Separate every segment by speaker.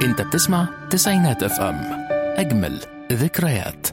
Speaker 1: انت بتسمع تسعينات اف ام اجمل ذكريات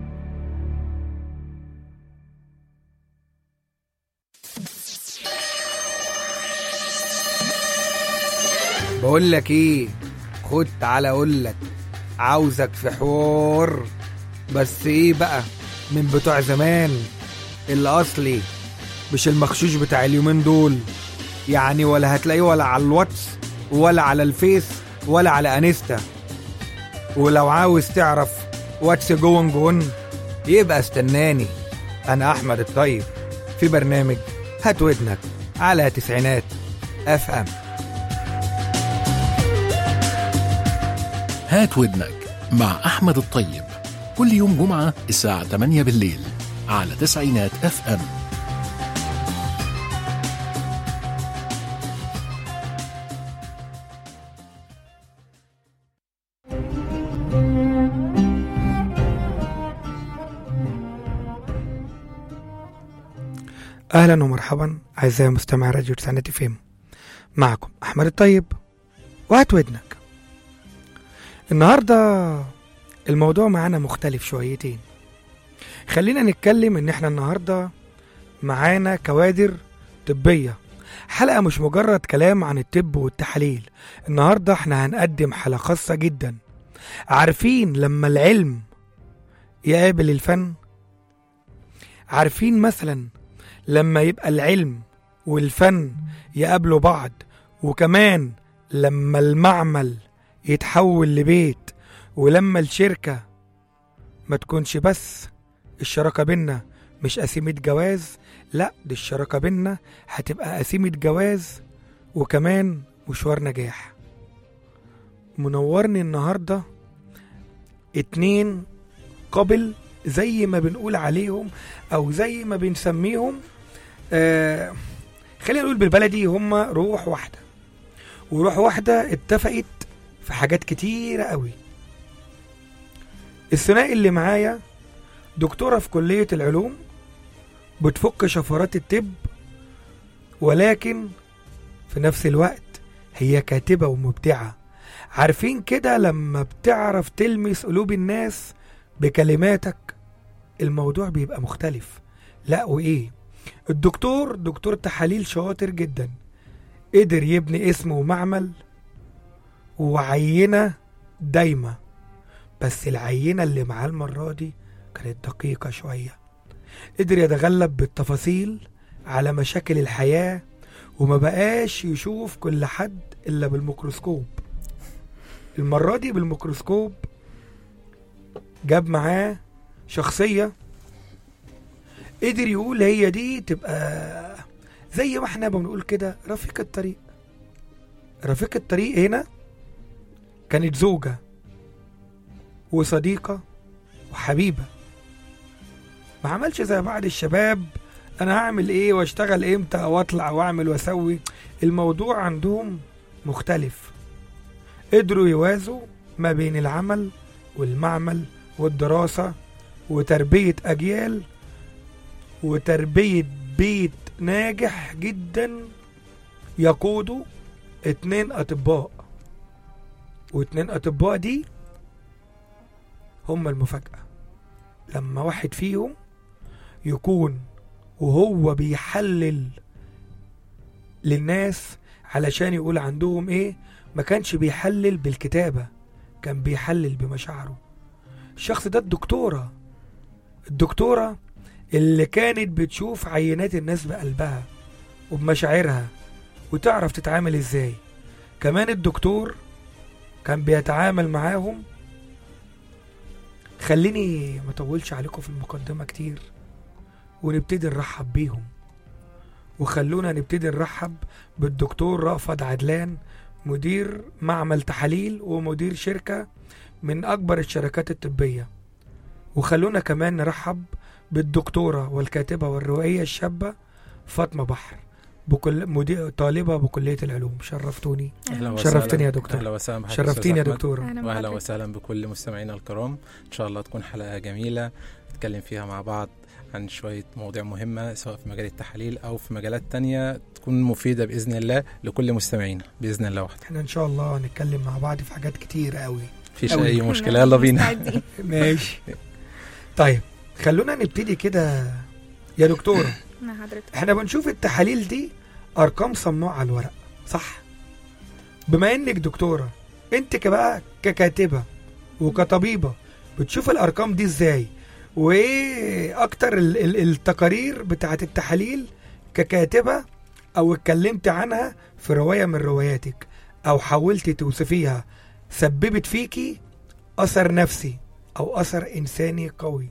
Speaker 2: بقول لك ايه خد تعالى اقول لك عاوزك في حوار بس ايه بقى من بتوع زمان الاصلي مش المخشوش بتاع اليومين دول يعني ولا هتلاقيه ولا على الواتس ولا على الفيس ولا على انستا ولو عاوز تعرف واتس جون جون يبقى استناني انا احمد الطيب في برنامج هات ودنك على تسعينات اف ام
Speaker 1: هات ودنك مع احمد الطيب كل يوم جمعة الساعة 8 بالليل على تسعينات اف ام
Speaker 2: اهلا ومرحبا اعزائي مستمعي راديو تسعينات اف ام معكم احمد الطيب وهات ودنك النهارده الموضوع معانا مختلف شويتين خلينا نتكلم ان احنا النهارده معانا كوادر طبيه حلقه مش مجرد كلام عن الطب والتحاليل النهارده احنا هنقدم حلقه خاصه جدا عارفين لما العلم يقابل الفن عارفين مثلا لما يبقى العلم والفن يقابلوا بعض وكمان لما المعمل يتحول لبيت ولما الشركة ما تكونش بس الشراكة بينا مش قسيمة جواز لا دي الشراكة بينا هتبقى قسيمة جواز وكمان مشوار نجاح منورني النهاردة اتنين قبل زي ما بنقول عليهم او زي ما بنسميهم آه خلينا نقول بالبلدي هم روح واحدة وروح واحدة اتفقت في حاجات كتيرة قوي الثنائي اللي معايا دكتورة في كلية العلوم بتفك شفرات الطب ولكن في نفس الوقت هي كاتبة ومبدعة عارفين كده لما بتعرف تلمس قلوب الناس بكلماتك الموضوع بيبقى مختلف لا وايه الدكتور دكتور تحاليل شاطر جدا قدر يبني اسمه ومعمل وعينة دايمة بس العينة اللي معاه المرة دي كانت دقيقة شوية قدر يتغلب بالتفاصيل على مشاكل الحياة وما بقاش يشوف كل حد إلا بالميكروسكوب المرة دي بالميكروسكوب جاب معاه شخصية قدر يقول هي دي تبقى زي ما احنا بنقول كده رفيق الطريق رفيق الطريق هنا كانت زوجة وصديقة وحبيبة ما عملش زي بعض الشباب انا هعمل ايه واشتغل امتى او اطلع واعمل واسوي الموضوع عندهم مختلف قدروا يوازوا ما بين العمل والمعمل والدراسة وتربية أجيال وتربية بيت ناجح جدا يقوده اتنين أطباء واتنين أطباء دي هما المفاجأة لما واحد فيهم يكون وهو بيحلل للناس علشان يقول عندهم ايه ما كانش بيحلل بالكتابة كان بيحلل بمشاعره الشخص ده الدكتورة الدكتورة اللي كانت بتشوف عينات الناس بقلبها وبمشاعرها وتعرف تتعامل ازاي كمان الدكتور كان بيتعامل معاهم خليني ما اطولش عليكم في المقدمة كتير ونبتدي نرحب بيهم وخلونا نبتدي نرحب بالدكتور رأفت عدلان مدير معمل تحاليل ومدير شركة من أكبر الشركات الطبية وخلونا كمان نرحب بالدكتورة والكاتبة والروائية الشابة فاطمة بحر بكل مدير طالبة بكلية العلوم شرفتوني
Speaker 3: اهلا وسهلا
Speaker 2: شرفتني يا دكتور.
Speaker 3: اهلا وسهلا بحضرتك
Speaker 2: شرفتيني يا
Speaker 3: أستاذ أحمد.
Speaker 2: دكتورة
Speaker 4: أهلا
Speaker 3: واهلا
Speaker 4: بحضرتك.
Speaker 3: وسهلا بكل مستمعينا الكرام ان شاء الله تكون حلقه جميله نتكلم فيها مع بعض عن شويه مواضيع مهمه سواء في مجال التحاليل او في مجالات تانية تكون مفيده باذن الله لكل مستمعينا باذن الله وحده
Speaker 2: احنا ان شاء الله هنتكلم مع بعض في حاجات كتير قوي
Speaker 3: مفيش
Speaker 2: أوي.
Speaker 3: اي مشكله يلا بينا
Speaker 4: مستعدين.
Speaker 2: ماشي طيب خلونا نبتدي كده يا دكتوره
Speaker 4: مع حضرتك
Speaker 2: احنا بنشوف التحاليل دي ارقام صماء على الورق صح بما انك دكتوره انت كبقى ككاتبه وكطبيبه بتشوف الارقام دي ازاي وايه اكتر ال ال التقارير بتاعت التحاليل ككاتبه او اتكلمت عنها في روايه من رواياتك او حاولتي توصفيها سببت فيكي اثر نفسي او اثر انساني قوي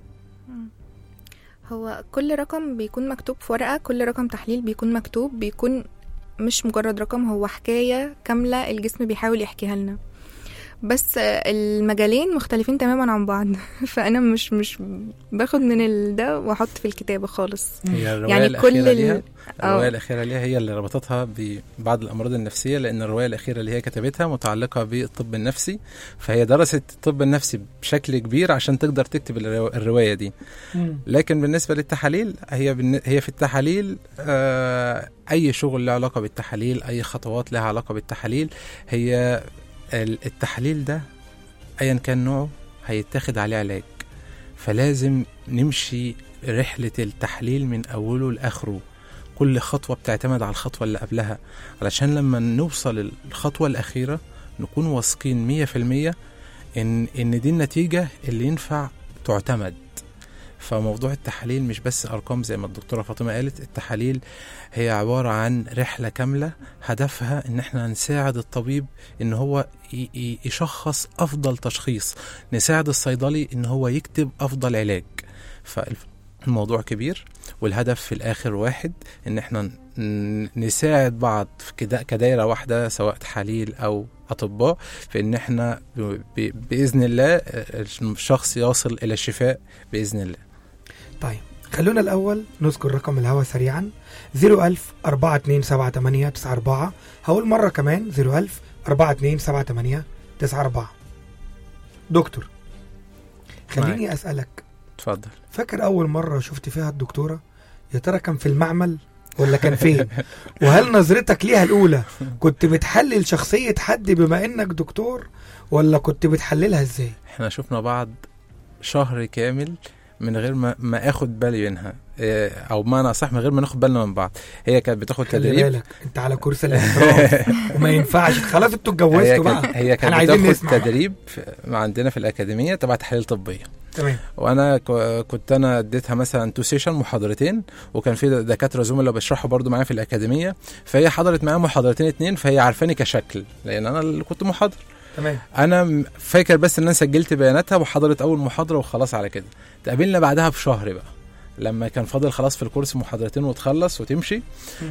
Speaker 4: هو كل رقم بيكون مكتوب في ورقة كل رقم تحليل بيكون مكتوب بيكون مش مجرد رقم هو حكاية كاملة الجسم بيحاول يحكيها لنا بس المجالين مختلفين تماما عن بعض فأنا مش مش باخد من ال- ده وأحط في الكتابة خالص
Speaker 3: هي الروايه
Speaker 4: يعني
Speaker 3: الاخيره
Speaker 4: كل ال-
Speaker 3: ليها الروايه
Speaker 4: آه.
Speaker 3: الاخيره ليها هي اللي ربطتها ببعض الامراض النفسيه لان الروايه الاخيره اللي هي كتبتها متعلقه بالطب النفسي فهي درست الطب النفسي بشكل كبير عشان تقدر تكتب الروا- الروايه دي لكن بالنسبه للتحاليل هي بالن- هي في التحاليل آه، اي شغل له علاقه بالتحاليل اي خطوات لها علاقه بالتحاليل هي ال- التحليل ده ايا كان نوعه هيتاخد عليه علاج فلازم نمشي رحله التحليل من اوله لاخره كل خطوه بتعتمد على الخطوه اللي قبلها علشان لما نوصل الخطوه الاخيره نكون واثقين مية في المية ان ان دي النتيجه اللي ينفع تعتمد فموضوع التحاليل مش بس ارقام زي ما الدكتوره فاطمه قالت التحاليل هي عباره عن رحله كامله هدفها ان احنا نساعد الطبيب ان هو ي- ي- يشخص افضل تشخيص نساعد الصيدلي ان هو يكتب افضل علاج فالموضوع كبير والهدف في الاخر واحد ان احنا ن- نساعد بعض في كدا- كدايره واحده سواء تحاليل او اطباء في ان احنا ب- ب- باذن الله آه، الشخص يصل الى الشفاء باذن الله
Speaker 2: طيب خلونا الأول نذكر رقم الهوا سريعا 01000 4278 94 هقول مرة كمان 01000 4278 94 دكتور خليني أسألك
Speaker 3: اتفضل
Speaker 2: فاكر أول مرة شفت فيها الدكتورة يا ترى كان في المعمل ولا كان فين وهل نظرتك ليها الأولى كنت بتحلل شخصية حد بما إنك دكتور ولا كنت بتحللها إزاي
Speaker 3: احنا شفنا بعض شهر كامل من غير ما ما اخد بالي منها إيه، او بمعنى اصح من غير ما ناخد بالنا من بعض هي كانت بتاخد
Speaker 2: خلي
Speaker 3: تدريب
Speaker 2: بالك انت على كرسي الاحتراف وما ينفعش خلاص انتوا
Speaker 3: هي
Speaker 2: اتجوزتوا
Speaker 3: كانت
Speaker 2: بقى
Speaker 3: هي
Speaker 2: احنا
Speaker 3: كانت
Speaker 2: عايزين
Speaker 3: بتاخد
Speaker 2: نسمع بقى.
Speaker 3: تدريب في عندنا في الاكاديميه تبع تحاليل طبيه
Speaker 2: تمام
Speaker 3: وانا ك- كنت انا اديتها مثلا تو سيشن محاضرتين وكان في دكاتره زملاء بيشرحوا برضو معايا في الاكاديميه فهي حضرت معايا محاضرتين اتنين فهي عارفاني كشكل لان انا اللي كنت محاضر
Speaker 2: تمام
Speaker 3: انا م- فاكر بس ان انا سجلت بياناتها وحضرت اول محاضره وخلاص على كده تقابلنا بعدها بشهر بقى لما كان فاضل خلاص في الكورس محاضرتين وتخلص وتمشي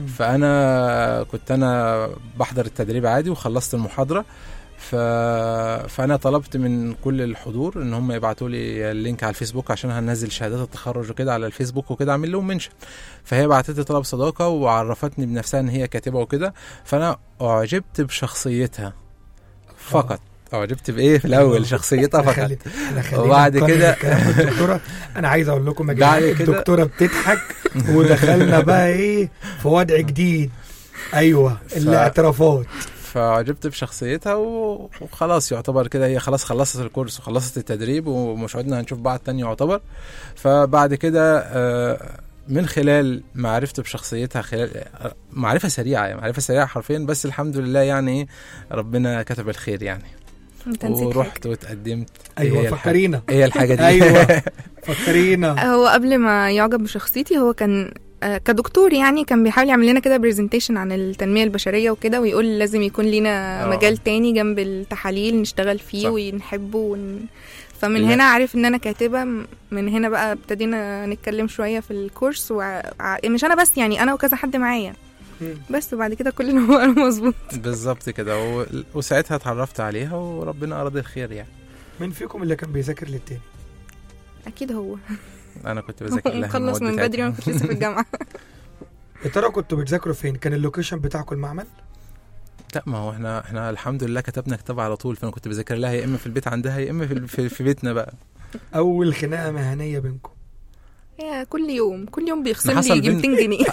Speaker 3: فانا كنت انا بحضر التدريب عادي وخلصت المحاضره ف... فانا طلبت من كل الحضور ان هم يبعتوا لي اللينك على الفيسبوك عشان هنزل شهادات التخرج وكده على الفيسبوك وكده اعمل لهم منشن فهي بعتت لي طلب صداقه وعرفتني بنفسها ان هي كاتبه وكده فانا اعجبت بشخصيتها فقط اعجبت بايه في الاول شخصيتها فقط
Speaker 2: خلي- احنا خلينا
Speaker 3: وبعد
Speaker 2: نقارن
Speaker 3: كده-
Speaker 2: الكلام بالدكتوره انا عايز اقول لكم يا جماعه
Speaker 3: بعد كده-
Speaker 2: الدكتوره بتضحك ودخلنا بقى ايه في وضع جديد ايوه الاعترافات
Speaker 3: فعجبت بشخصيتها و- وخلاص يعتبر كده هي خلاص خلصت الكورس وخلصت التدريب ومش عدنا هنشوف بعض تاني يعتبر فبعد كده آه، من خلال معرفة بشخصيتها خلال آه، معرفة سريعة يعني معرفة سريعة حرفيا بس الحمد لله يعني إيه، ربنا كتب الخير يعني
Speaker 4: انت نسيت حاجة.
Speaker 3: ورحت واتقدمت
Speaker 2: ايوه
Speaker 3: هي الحاجة-
Speaker 2: فكرينا
Speaker 3: هي الحاجة دي
Speaker 2: ايوه فكرينا
Speaker 4: هو قبل ما يعجب بشخصيتي هو كان آه، كدكتور يعني كان بيحاول يعمل لنا كده برزنتيشن عن التنمية البشرية وكده ويقول لازم يكون لينا
Speaker 3: آه.
Speaker 4: مجال تاني جنب التحاليل نشتغل فيه
Speaker 3: صح.
Speaker 4: ونحبه ون... فمن
Speaker 3: لا.
Speaker 4: هنا عارف ان انا كاتبة م- من هنا بقى ابتدينا نتكلم شوية في الكورس وع... ع- مش انا بس يعني انا وكذا حد معايا بس وبعد كده كل اللي هو مظبوط
Speaker 3: بالظبط كده و... وساعتها اتعرفت عليها وربنا أراد الخير يعني
Speaker 2: مين فيكم اللي كان بيذاكر للتاني
Speaker 4: اكيد هو
Speaker 3: أنا كنت بذاكر لها
Speaker 4: مخلص
Speaker 3: المواد
Speaker 4: من
Speaker 3: بتاعتها.
Speaker 4: بدري وانا كنت لسه في الجامعة
Speaker 2: يا ترى كنتوا بتذاكروا فين كان اللوكيشن بتاعكم المعمل
Speaker 3: لا ما هو احنا احنا الحمد لله كتبنا كتاب على طول فانا كنت بذاكر لها يا اما في البيت عندها يا اما في في, في بيتنا بقى
Speaker 2: اول خناقه مهنيه بينكم
Speaker 4: يا كل يوم كل يوم بيخصم
Speaker 3: حصل
Speaker 4: لي يجي
Speaker 3: بين-
Speaker 4: 200 جنيه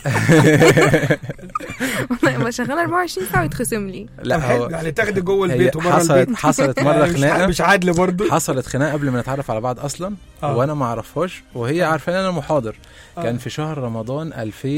Speaker 4: والله ابقى شغاله 24 ساعه ويتخصم لي
Speaker 2: طب
Speaker 3: لا
Speaker 2: حلو،
Speaker 3: هو
Speaker 2: يعني تاخدي جوه
Speaker 3: هي
Speaker 2: البيت وبره
Speaker 3: حصلت
Speaker 2: البيت
Speaker 3: حصلت مره
Speaker 2: يعني مش-
Speaker 3: خناقه
Speaker 2: مش عادل برضه
Speaker 3: حصلت خناقه قبل ما نتعرف على بعض اصلا
Speaker 2: آه.
Speaker 3: وانا ما اعرفهاش وهي عارفه ان انا محاضر
Speaker 2: آه.
Speaker 3: كان في شهر رمضان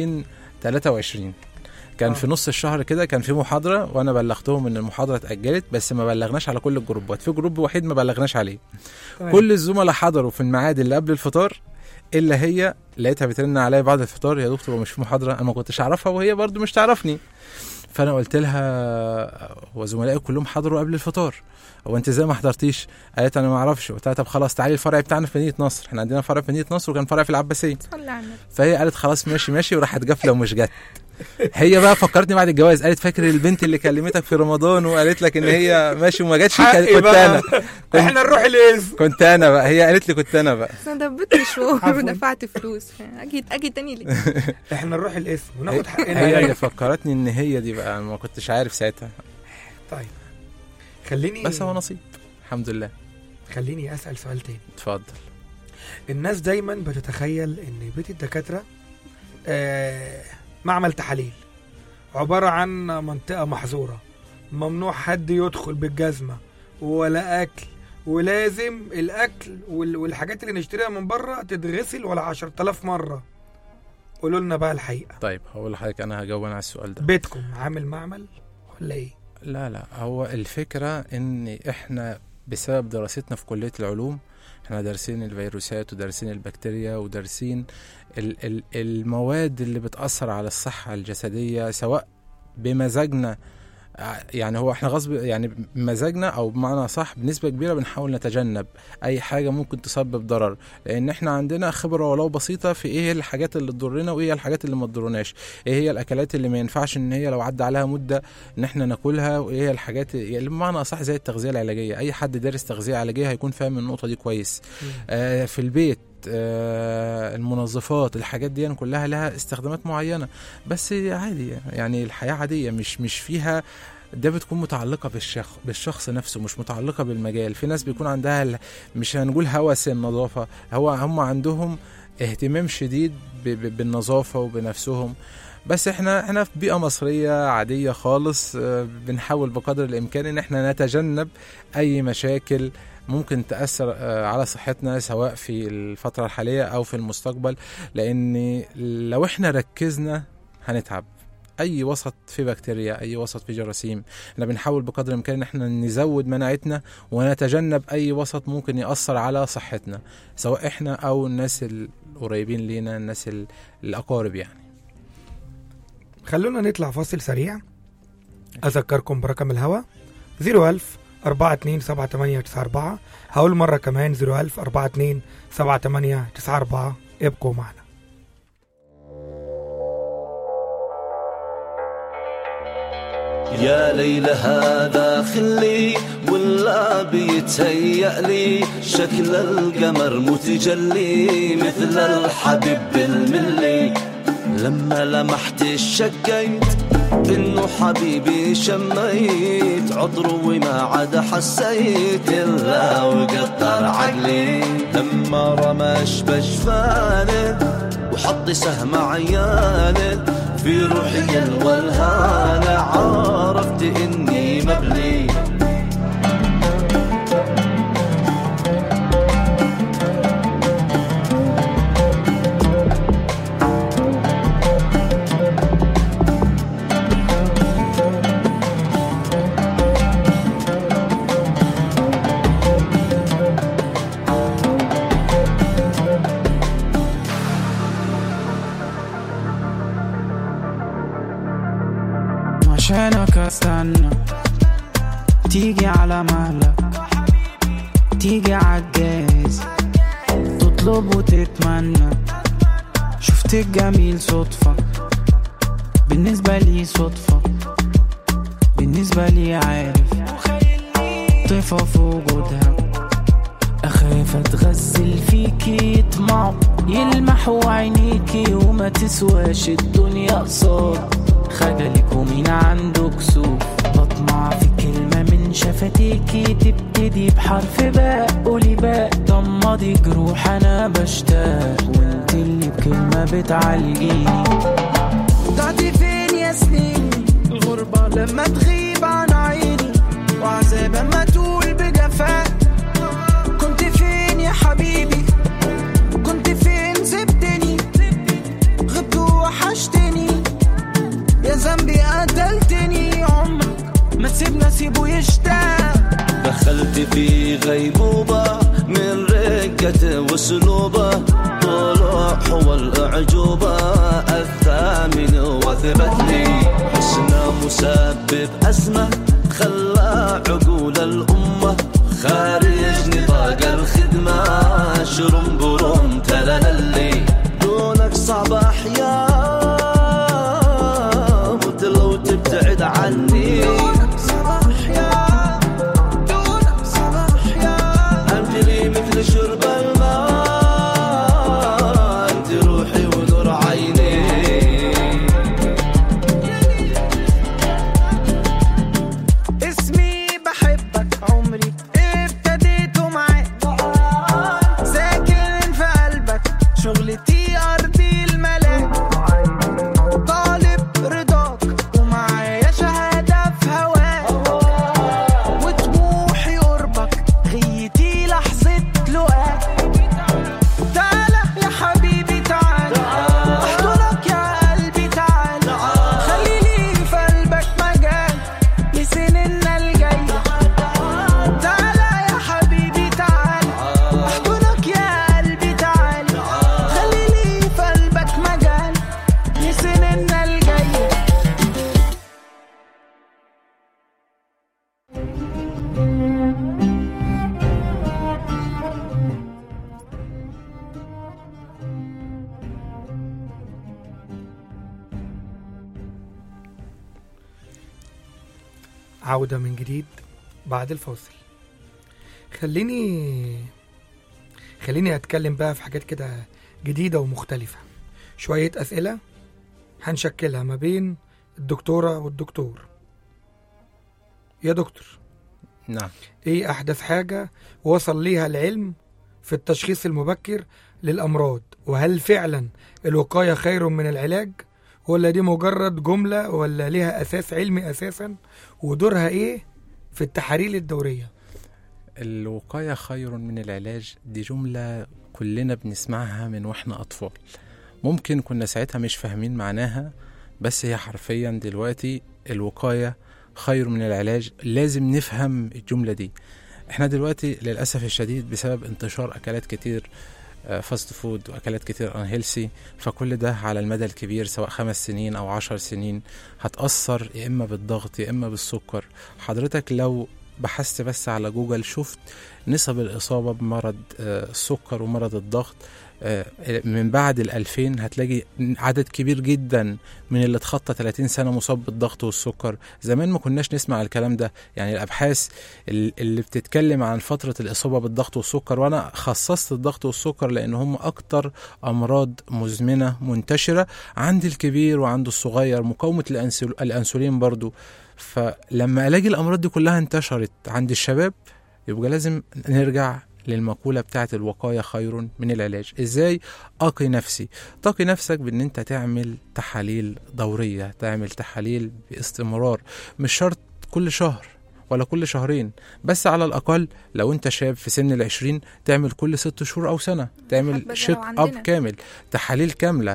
Speaker 3: 2023 كان
Speaker 2: آه.
Speaker 3: في نص الشهر كده كان في محاضره وانا بلغتهم ان المحاضره اتاجلت بس ما بلغناش على كل الجروبات في جروب وحيد ما بلغناش عليه
Speaker 2: تمام.
Speaker 3: كل الزملاء حضروا في الميعاد اللي قبل الفطار الا هي لقيتها بترن عليا بعد الفطار يا دكتور هو مش في محاضره انا ما كنتش اعرفها وهي برضو مش تعرفني فانا قلت لها هو زملائي كلهم حضروا قبل الفطار هو انت ازاي ما حضرتيش قالت انا ما اعرفش قلت لها طب خلاص تعالي الفرع بتاعنا في مدينه نصر احنا عندنا فرع في مدينه نصر وكان فرع في العباسيه
Speaker 4: صلي على النبي
Speaker 3: فهي قالت خلاص ماشي ماشي وراحت جافله ومش جت هي بقى فكرتني بعد الجواز قالت فاكر البنت اللي كلمتك في رمضان وقالت لك ان هي ماشي وما جاتش كانت-
Speaker 2: حقي
Speaker 3: كنت
Speaker 2: بقى.
Speaker 3: انا
Speaker 2: احنا نروح الاسم
Speaker 3: كنت انا بقى هي قالت لي كنت انا بقى
Speaker 4: بس انا دبت مشوار
Speaker 2: عفواً.
Speaker 4: ودفعت فلوس اجي اجي تاني ليه
Speaker 2: احنا نروح الاسم وناخد حقنا
Speaker 3: هي اللي
Speaker 2: يعني.
Speaker 3: فكرتني ان هي دي بقى أنا ما كنتش عارف ساعتها
Speaker 2: طيب خليني
Speaker 3: بس هو نصيب الحمد لله
Speaker 2: خليني اسال سؤال تاني
Speaker 3: اتفضل
Speaker 2: الناس دايما بتتخيل ان بيت الدكاتره آه معمل تحاليل عباره عن منطقه محظوره ممنوع حد يدخل بالجزمه ولا اكل ولازم الاكل وال- والحاجات اللي نشتريها من بره تتغسل ولا 10000 مره قولوا لنا بقى الحقيقه
Speaker 3: طيب هقول لحضرتك انا هجاوب أنا على السؤال ده
Speaker 2: بيتكم عامل معمل ولا ايه
Speaker 3: لا لا هو الفكرة ان احنا بسبب دراستنا في كلية العلوم احنا دارسين الفيروسات ودارسين البكتيريا ودارسين ال ال المواد اللي بتأثر على الصحة الجسدية سواء بمزاجنا ع- يعني هو احنا غصب يعني بمزاجنا او بمعنى صح بنسبة كبيرة بنحاول نتجنب اي حاجة ممكن تسبب ضرر لان احنا عندنا خبرة ولو بسيطة في ايه هي الحاجات اللي تضرنا وايه هي الحاجات اللي ما تضرناش ايه هي الاكلات اللي ما ينفعش ان هي لو عدى عليها مدة ان احنا ناكلها وايه هي الحاجات يعني بمعنى اصح زي التغذيه العلاجيه اي حد دارس تغذيه علاجيه هيكون فاهم النقطه دي كويس آه في البيت آه المنظفات الحاجات دي كلها لها استخدامات معينه بس عادي يعني الحياه عاديه مش مش فيها ده بتكون متعلقة بالشخص بالشخص نفسه مش متعلقة بالمجال في ناس بيكون عندها ال- مش هنقول هوس النظافة هو هم عندهم اهتمام شديد ب- ب- بالنظافة وبنفسهم بس احنا احنا في بيئة مصرية عادية خالص آه، بنحاول بقدر الامكان ان احنا نتجنب اي مشاكل ممكن تأثر آه، على صحتنا سواء في الفترة الحالية او في المستقبل لان لو احنا ركزنا هنتعب اي وسط فيه بكتيريا اي وسط فيه جراثيم احنا بنحاول بقدر الامكان ان احنا نزود مناعتنا ونتجنب اي وسط ممكن ياثر على صحتنا سواء احنا او الناس القريبين لينا الناس ال- الاقارب يعني
Speaker 2: خلونا نطلع فاصل سريع أذكركم برقم الهوا 01000 427894 هقول مرة كمان 01000 427894 ابقوا معنا
Speaker 5: يا ليلى هذا خلي ولا بيتهيأ لي شكل القمر متجلي مثل الحبيب بالملي لما لمحت شكيت انه حبيبي شميت عطره وما عاد حسيت الا وقطر عقلي لما رمش بجفانه وحط سهم عيانه في روحي الولهانة عرفت اني مبلي
Speaker 6: عشانك استنى تيجي على مهلك تيجي عالجاز تطلب وتتمنى شفت الجميل صدفة بالنسبة لي صدفة بالنسبة لي عارف طيفة في وجودها أخاف أتغزل فيكي يطمع يلمحوا عينيكي وما تسواش الدنيا قصاد خجلك ومين عنده كسوف بطمع في كلمة من شفتيكي تبتدي ابتدي بحرف باء قولي باء ضمضي جروح انا بشتاق وانت اللي بكلمة بتعالجيني ضعتي فين يا سنين الغربة لما تغيب عن عيني وعذاب اما تقول بجفاء كنت فين يا حبيبي كنت فين سبتني غبت وحشتني يا ذنبي قتلتني عمرك ما تسيبنا سيبه يشتاق
Speaker 5: دخلت في غيبوبة من رقة واسلوبة طلوع هو الأعجوبة الثامن وثبت لي حسنا مسبب أزمة خلى عقول الأمة خارج نطاق الخدمة شرم برم تلالي دونك صعب أحياء مت لو تبتعد عني أنجلي مثل شرب الماء أنت روحي ونور عيني
Speaker 6: اسمي بحبك عمري ابتديته معاك ساكن في قلبك شغلتي ارضي الملاك طالب رضاك ومعايا شهادة في هواك وطموحي قربك غيتي لحظة لقاك تعالى يا حبيبي تعالى احضنك يا قلبي تعالى خلي لي في قلبك مجال لسننا الجاية تعالى يا حبيبي تعالى احضنك يا قلبي تعالى خلي لي في قلبك مجال لسننا الجاية
Speaker 2: عودة من جديد بعد الفاصل خليني خليني أتكلم بقى في حاجات كده جديدة ومختلفة شوية أسئلة هنشكلها ما بين الدكتورة والدكتور يا دكتور
Speaker 3: نعم
Speaker 2: ايه احدث حاجة وصل ليها العلم في التشخيص المبكر للامراض وهل فعلا الوقاية خير من العلاج ولا دي مجرد جملة ولا ليها اساس علمي اساسا ودورها ايه في التحاليل الدورية
Speaker 3: الوقاية خير من العلاج دي جملة كلنا بنسمعها من واحنا أطفال ممكن كنا ساعتها مش فاهمين معناها بس هي حرفيا دلوقتي الوقاية خير من العلاج لازم نفهم الجملة دي احنا دلوقتي للأسف الشديد بسبب انتشار أكلات كتير آه، فاست فود وأكلات كتير انهيلسي فكل ده على المدى الكبير سواء خمس سنين أو عشر سنين هتأثر يا إما بالضغط يا إما بالسكر حضرتك لو بحثت بس على جوجل شفت نسب الإصابة بمرض آه، السكر ومرض الضغط آه، من بعد الألفين هتلاقي عدد كبير جدا من اللي اتخطى 30 سنة مصاب بالضغط والسكر زمان ما كناش نسمع الكلام ده يعني الأبحاث ال- اللي بتتكلم عن فترة الإصابة بالضغط والسكر وأنا خصصت الضغط والسكر لأن هم أكتر أمراض مزمنة منتشرة عند الكبير وعند الصغير مقاومة الأنسول- الأنسولين برضو فلما الاقي الامراض دي كلها انتشرت عند الشباب يبقى لازم نرجع للمقولة بتاعت الوقاية خير من العلاج ازاي اقي نفسي تقي نفسك بان انت تعمل تحاليل دورية تعمل تحاليل باستمرار مش شرط كل شهر ولا كل شهرين بس على الاقل لو انت شاب في سن العشرين تعمل كل ست شهور او سنة تعمل
Speaker 4: حبذا لو
Speaker 3: شيك اب
Speaker 4: عندنا.
Speaker 3: كامل تحاليل كاملة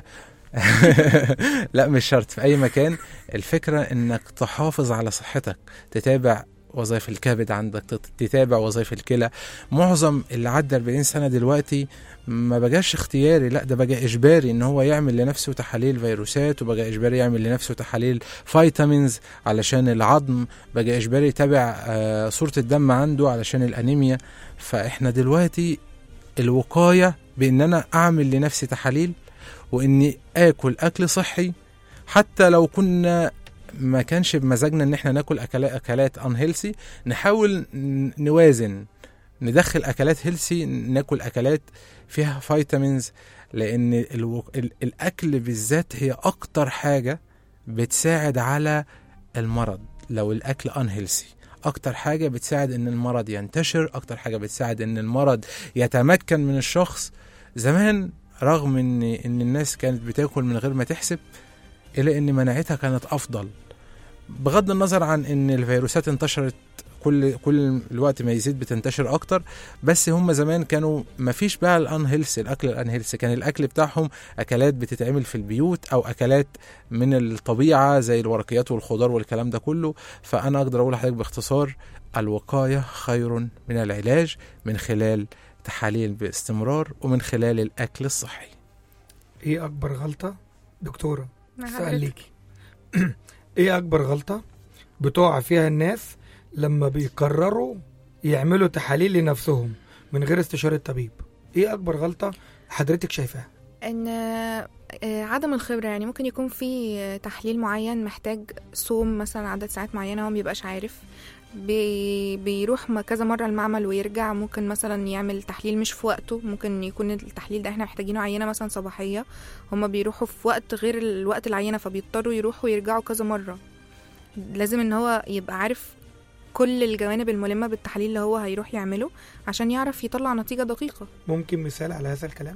Speaker 3: لا مش شرط في اي مكان الفكره انك تحافظ على صحتك تتابع وظائف الكبد عندك تت- تتابع وظائف الكلى معظم اللي عدى 40 سنه دلوقتي ما بقاش اختياري لا ده بقى اجباري ان هو يعمل لنفسه تحاليل فيروسات وبقى اجباري يعمل لنفسه تحاليل فيتامينز علشان العظم بقى اجباري يتابع آه، صوره الدم عنده علشان الانيميا فاحنا دلوقتي الوقايه بان انا اعمل لنفسي تحاليل واني اكل اكل صحي حتى لو كنا ما كانش بمزاجنا ان احنا ناكل اكلات اكلات انهيلسي نحاول ن- نوازن ندخل اكلات هيلسي ناكل اكلات فيها فيتامينز لان الو... ال... الاكل بالذات هي اكتر حاجه بتساعد على المرض لو الاكل انهيلسي اكتر حاجه بتساعد ان المرض ينتشر اكتر حاجه بتساعد ان المرض يتمكن من الشخص زمان رغم ان ان الناس كانت بتاكل من غير ما تحسب الا ان مناعتها كانت افضل بغض النظر عن ان الفيروسات انتشرت كل كل الوقت ما يزيد بتنتشر اكتر بس هم زمان كانوا ما فيش بقى الان هيلث الاكل الان هيلث كان الاكل بتاعهم اكلات بتتعمل في البيوت او اكلات من الطبيعه زي الورقيات والخضار والكلام ده كله فانا اقدر اقول لحضرتك باختصار الوقايه خير من العلاج من خلال تحاليل باستمرار ومن خلال الاكل الصحي
Speaker 2: ايه اكبر غلطه دكتوره
Speaker 4: مع
Speaker 2: سؤال
Speaker 4: حضرتك.
Speaker 2: ليكي ايه اكبر غلطه بتقع فيها الناس لما بيقرروا يعملوا تحاليل لنفسهم من غير استشاره طبيب ايه اكبر غلطه حضرتك شايفاها
Speaker 4: ان آه، عدم الخبره يعني ممكن يكون في آه، تحليل معين محتاج صوم مثلا عدد ساعات معينه هو مبيبقاش عارف بي بيروح م- كذا مره المعمل ويرجع ممكن مثلا يعمل تحليل مش في وقته ممكن يكون التحليل ده احنا محتاجينه عينه مثلا صباحيه هما بيروحوا في وقت غير الوقت العينه فبيضطروا يروحوا ويرجعوا كذا مره لازم ان هو يبقى عارف كل الجوانب الملمه بالتحليل اللي هو هيروح يعمله عشان يعرف يطلع نتيجه دقيقه
Speaker 2: ممكن مثال على هذا الكلام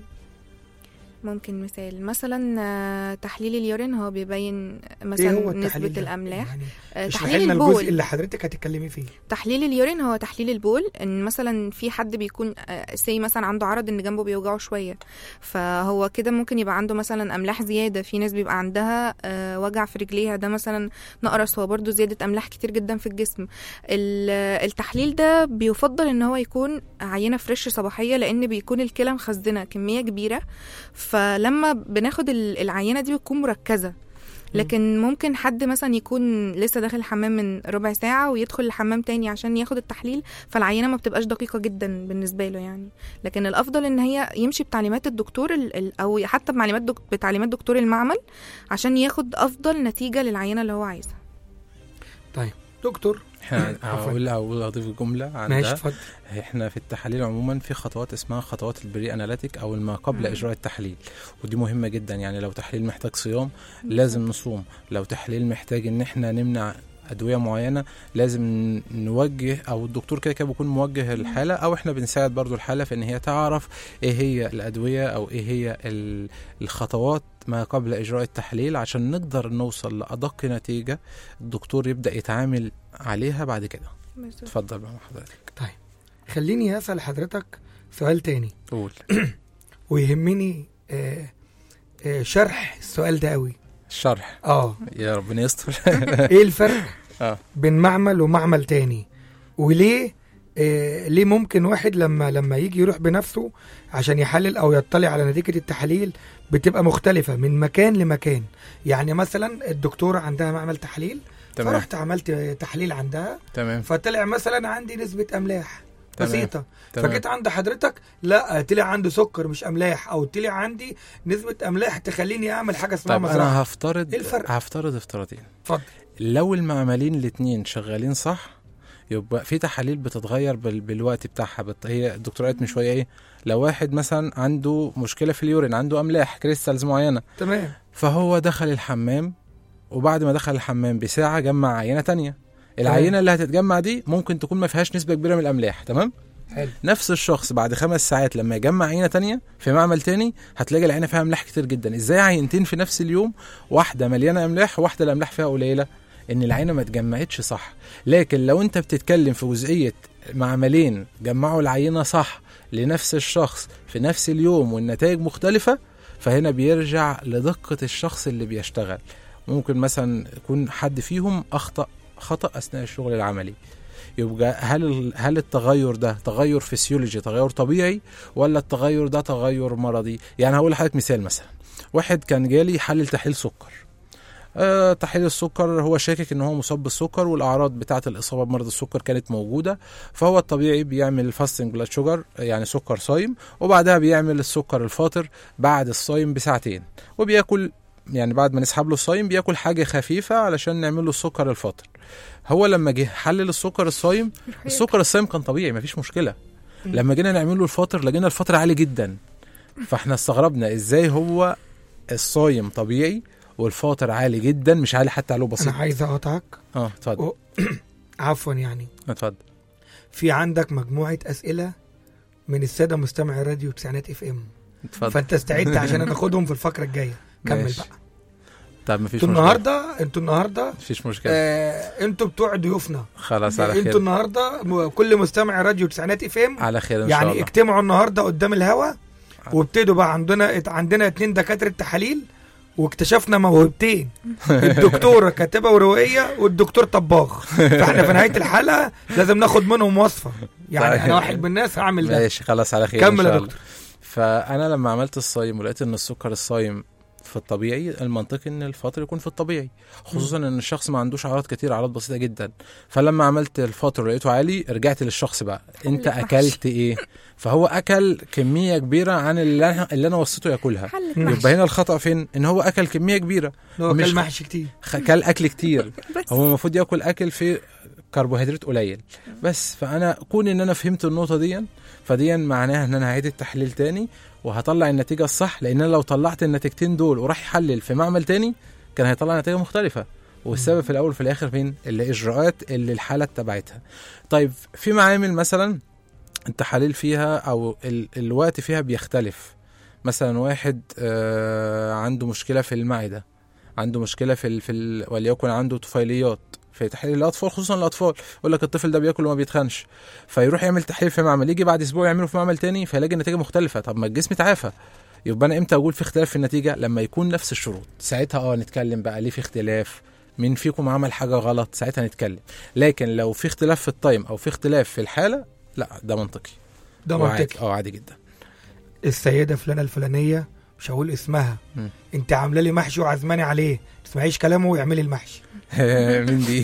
Speaker 4: ممكن مثال مثلا آه، تحليل اليورين هو بيبين
Speaker 2: ايه
Speaker 4: مثلا
Speaker 2: هو التحليل
Speaker 4: نسبة
Speaker 2: ده؟
Speaker 4: الأملاح
Speaker 2: يعني
Speaker 4: آه،
Speaker 2: اشرحي
Speaker 4: تحليل
Speaker 2: لنا الجزء
Speaker 4: البول
Speaker 2: اللي حضرتك هتتكلمي فيه
Speaker 4: تحليل اليورين هو تحليل البول ان مثلا في حد بيكون سي مثلا عنده عرض ان جنبه بيوجعه شويه فهو كده ممكن يبقى عنده مثلا املاح زياده في ناس بيبقى عندها آه، وجع في رجليها ده مثلا نقرس هو برضو زياده املاح كتير جدا في الجسم ال- التحليل ده بيفضل ان هو يكون عينه فريش صباحيه لان بيكون الكلى مخزنه كميه كبيره فلما بناخد ال- العينه دي بتكون مركزه لكن ممكن حد مثلا يكون لسه داخل الحمام من ربع ساعة ويدخل الحمام تاني عشان ياخد التحليل فالعينة ما بتبقاش دقيقة جدا بالنسبة له يعني لكن الأفضل إن هي يمشي بتعليمات الدكتور ال- ال- أو حتى بمعلومات دك بتعليمات دكتور المعمل عشان ياخد أفضل نتيجة للعينة اللي هو عايزها
Speaker 2: طيب دكتور
Speaker 3: احنا
Speaker 2: عفواً.
Speaker 3: هقول هقول اضيف جمله
Speaker 2: ماشي
Speaker 3: عندها
Speaker 2: اتفضل
Speaker 3: احنا في التحاليل عموما في خطوات اسمها خطوات البري اناليتيك او ما قبل
Speaker 4: مم.
Speaker 3: اجراء التحليل ودي مهمه جدا يعني لو تحليل محتاج صيام لازم نصوم لو تحليل محتاج ان احنا نمنع ادويه معينه لازم نوجه او الدكتور كده كده بيكون موجه الحاله او احنا بنساعد برضو الحاله في ان هي تعرف ايه هي الادويه او ايه هي ال- الخطوات ما قبل اجراء التحليل عشان نقدر نوصل لادق نتيجه الدكتور يبدا يتعامل عليها بعد كده اتفضل بقى حضرتك
Speaker 2: خليني اسال حضرتك سؤال تاني
Speaker 3: قول
Speaker 2: ويهمني آه آه شرح السؤال ده قوي
Speaker 3: الشرح
Speaker 2: اه
Speaker 3: يا ربنا يستر
Speaker 2: ايه الفرق
Speaker 3: اه
Speaker 2: بين معمل ومعمل تاني وليه آه ليه ممكن واحد لما لما يجي يروح بنفسه عشان يحلل او يطلع على نتيجه التحاليل بتبقى مختلفه من مكان لمكان يعني مثلا الدكتوره عندها معمل تحليل
Speaker 3: تمام
Speaker 2: فرحت عملت تحليل عندها
Speaker 3: تمام
Speaker 2: فطلع مثلا عندي نسبه املاح
Speaker 3: تمام.
Speaker 2: بسيطه
Speaker 3: تمام
Speaker 2: فجيت عند حضرتك لا طلع عنده سكر مش املاح او طلع عندي نسبه املاح تخليني اعمل حاجه اسمها
Speaker 3: طب
Speaker 2: مزرعه
Speaker 3: انا هفترض
Speaker 2: إيه الفرق؟
Speaker 3: هفترض افتراضين
Speaker 2: اتفضل
Speaker 3: لو المعملين الاتنين شغالين صح يبقى في تحاليل بتتغير بال... بالوقت بتاعها بت... هي الدكتوره قالت من شويه ايه لو واحد مثلا عنده مشكله في اليورين عنده املاح كريستالز معينه
Speaker 2: تمام
Speaker 3: فهو دخل الحمام وبعد ما دخل الحمام بساعه جمع عينه تانية العينه اللي هتتجمع دي ممكن تكون ما فيهاش نسبه كبيره من الاملاح تمام
Speaker 2: حلو
Speaker 3: نفس الشخص بعد خمس ساعات لما يجمع عينه تانية في معمل تاني هتلاقي العينه فيها املاح كتير جدا ازاي عينتين في نفس اليوم واحده مليانه املاح وواحده الاملاح فيها قليله ان العينه ما اتجمعتش صح لكن لو انت بتتكلم في جزئيه معملين جمعوا العينه صح لنفس الشخص في نفس اليوم والنتائج مختلفه فهنا بيرجع لدقه الشخص اللي بيشتغل ممكن مثلا يكون حد فيهم اخطا خطا اثناء الشغل العملي يبقى هل ال- هل التغير ده تغير فسيولوجي تغير طبيعي ولا التغير ده تغير مرضي يعني هقول لحضرتك مثال مثلا واحد كان جالي يحلل تحليل سكر أه تحليل السكر هو شاكك ان هو مصاب بالسكر والاعراض بتاعه الاصابه بمرض السكر كانت موجوده فهو الطبيعي بيعمل فاستنج بلاد شوجر يعني سكر صايم وبعدها بيعمل السكر الفاطر بعد الصايم بساعتين وبياكل يعني بعد ما نسحب له الصايم بياكل حاجه خفيفه علشان نعمل له السكر الفاطر هو لما جه حلل السكر الصايم السكر الصايم كان طبيعي مفيش مشكله لما جينا نعمل له الفاطر لقينا الفاطر عالي جدا فاحنا استغربنا ازاي هو الصايم طبيعي والفاطر عالي جدا مش عالي حتى عليه
Speaker 2: انا
Speaker 3: بسيط
Speaker 2: عايز اقطعك
Speaker 3: اه اتفضل
Speaker 2: و- عفوا يعني
Speaker 3: اتفضل
Speaker 2: في عندك مجموعه اسئله من الساده مستمعي راديو تسعينات اف ام
Speaker 3: اتفضل
Speaker 2: فانت استعد عشان ناخدهم في الفقره الجايه كمل
Speaker 3: ماشي.
Speaker 2: بقى
Speaker 3: طب مفيش
Speaker 2: انتوا
Speaker 3: مشكله
Speaker 2: النهارده انتوا النهارده
Speaker 3: مفيش مشكله
Speaker 2: آه انتوا بتوع ضيوفنا
Speaker 3: خلاص على
Speaker 2: انتوا
Speaker 3: خير
Speaker 2: النهارده م- كل مستمع راديو تسعينات اف ام
Speaker 3: على خير ان شاء
Speaker 2: يعني
Speaker 3: الله
Speaker 2: اجتمعوا النهارده قدام الهوا وابتدوا بقى عندنا عندنا اتنين دكاتره تحاليل واكتشفنا موهبتين الدكتوره كاتبه وروائيه والدكتور طباخ فاحنا في نهايه الحلقه لازم ناخد منهم وصفه يعني
Speaker 3: طيب.
Speaker 2: انا واحد من الناس هعمل ده
Speaker 3: ماشي خلاص على خير
Speaker 2: كمل
Speaker 3: إن
Speaker 2: يا
Speaker 3: شاء الله.
Speaker 2: دكتور.
Speaker 3: فانا لما عملت الصايم ولقيت ان السكر الصايم في الطبيعي المنطقي ان الفاطر يكون في الطبيعي خصوصا ان الشخص ما عندوش اعراض كتير اعراض بسيطه جدا فلما عملت الفاطر ولقيته عالي رجعت للشخص بقى انت
Speaker 4: محشي.
Speaker 3: اكلت ايه فهو اكل كميه كبيره عن اللي انا اللي انا وصيته ياكلها
Speaker 4: حلة
Speaker 2: مم.
Speaker 4: محشي
Speaker 3: يبقى هنا الخطا فين ان هو اكل كميه كبيره
Speaker 2: هو
Speaker 3: مش-
Speaker 2: كان محشي كتير
Speaker 3: خ- كل اكل كتير
Speaker 4: بس
Speaker 3: هو المفروض ياكل اكل فيه كربوهيدرات قليل بس فانا كون ان انا فهمت النقطه دي فدي معناها ان انا هعيد التحليل تاني وهطلع النتيجه الصح لان انا لو طلعت النتيجتين دول وراح يحلل في معمل تاني كان هيطلع نتيجه مختلفه والسبب في الاول وفي الاخر فين الاجراءات اللي الحاله اتبعتها طيب في معامل مثلا التحاليل فيها او ال الوقت فيها بيختلف مثلا واحد آه عنده مشكله في المعده عنده مشكله في ال في ال وليكن عنده طفيليات في تحليل الاطفال خصوصا الاطفال يقول لك الطفل ده بياكل وما بيتخنش فيروح يعمل تحليل في معمل يجي بعد اسبوع يعمله في معمل تاني فيلاقي النتيجه مختلفه طب ما الجسم اتعافى يبقى انا امتى اقول في اختلاف في النتيجه لما يكون نفس الشروط ساعتها اه نتكلم بقى ليه في اختلاف مين فيكم عمل حاجه غلط ساعتها نتكلم لكن لو في اختلاف في التايم او في اختلاف في الحاله لا ده منطقي
Speaker 2: ده
Speaker 3: وعادي.
Speaker 2: منطقي
Speaker 3: اه عادي جدا
Speaker 2: السيده فلانه الفلانيه مش هقول اسمها
Speaker 3: مم.
Speaker 2: انت عامله لي محشي وعزماني عليه تسمعيش كلامه واعملي المحشي
Speaker 3: مين دي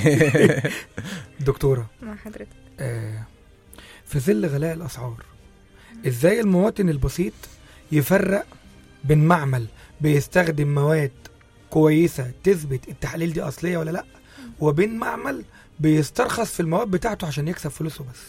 Speaker 2: دكتوره
Speaker 4: مع حضرتك
Speaker 2: آه، في ظل غلاء الاسعار ازاي المواطن البسيط يفرق بين معمل بيستخدم مواد كويسه تثبت التحاليل دي اصليه ولا لا وبين معمل بيسترخص في المواد بتاعته عشان يكسب فلوسه بس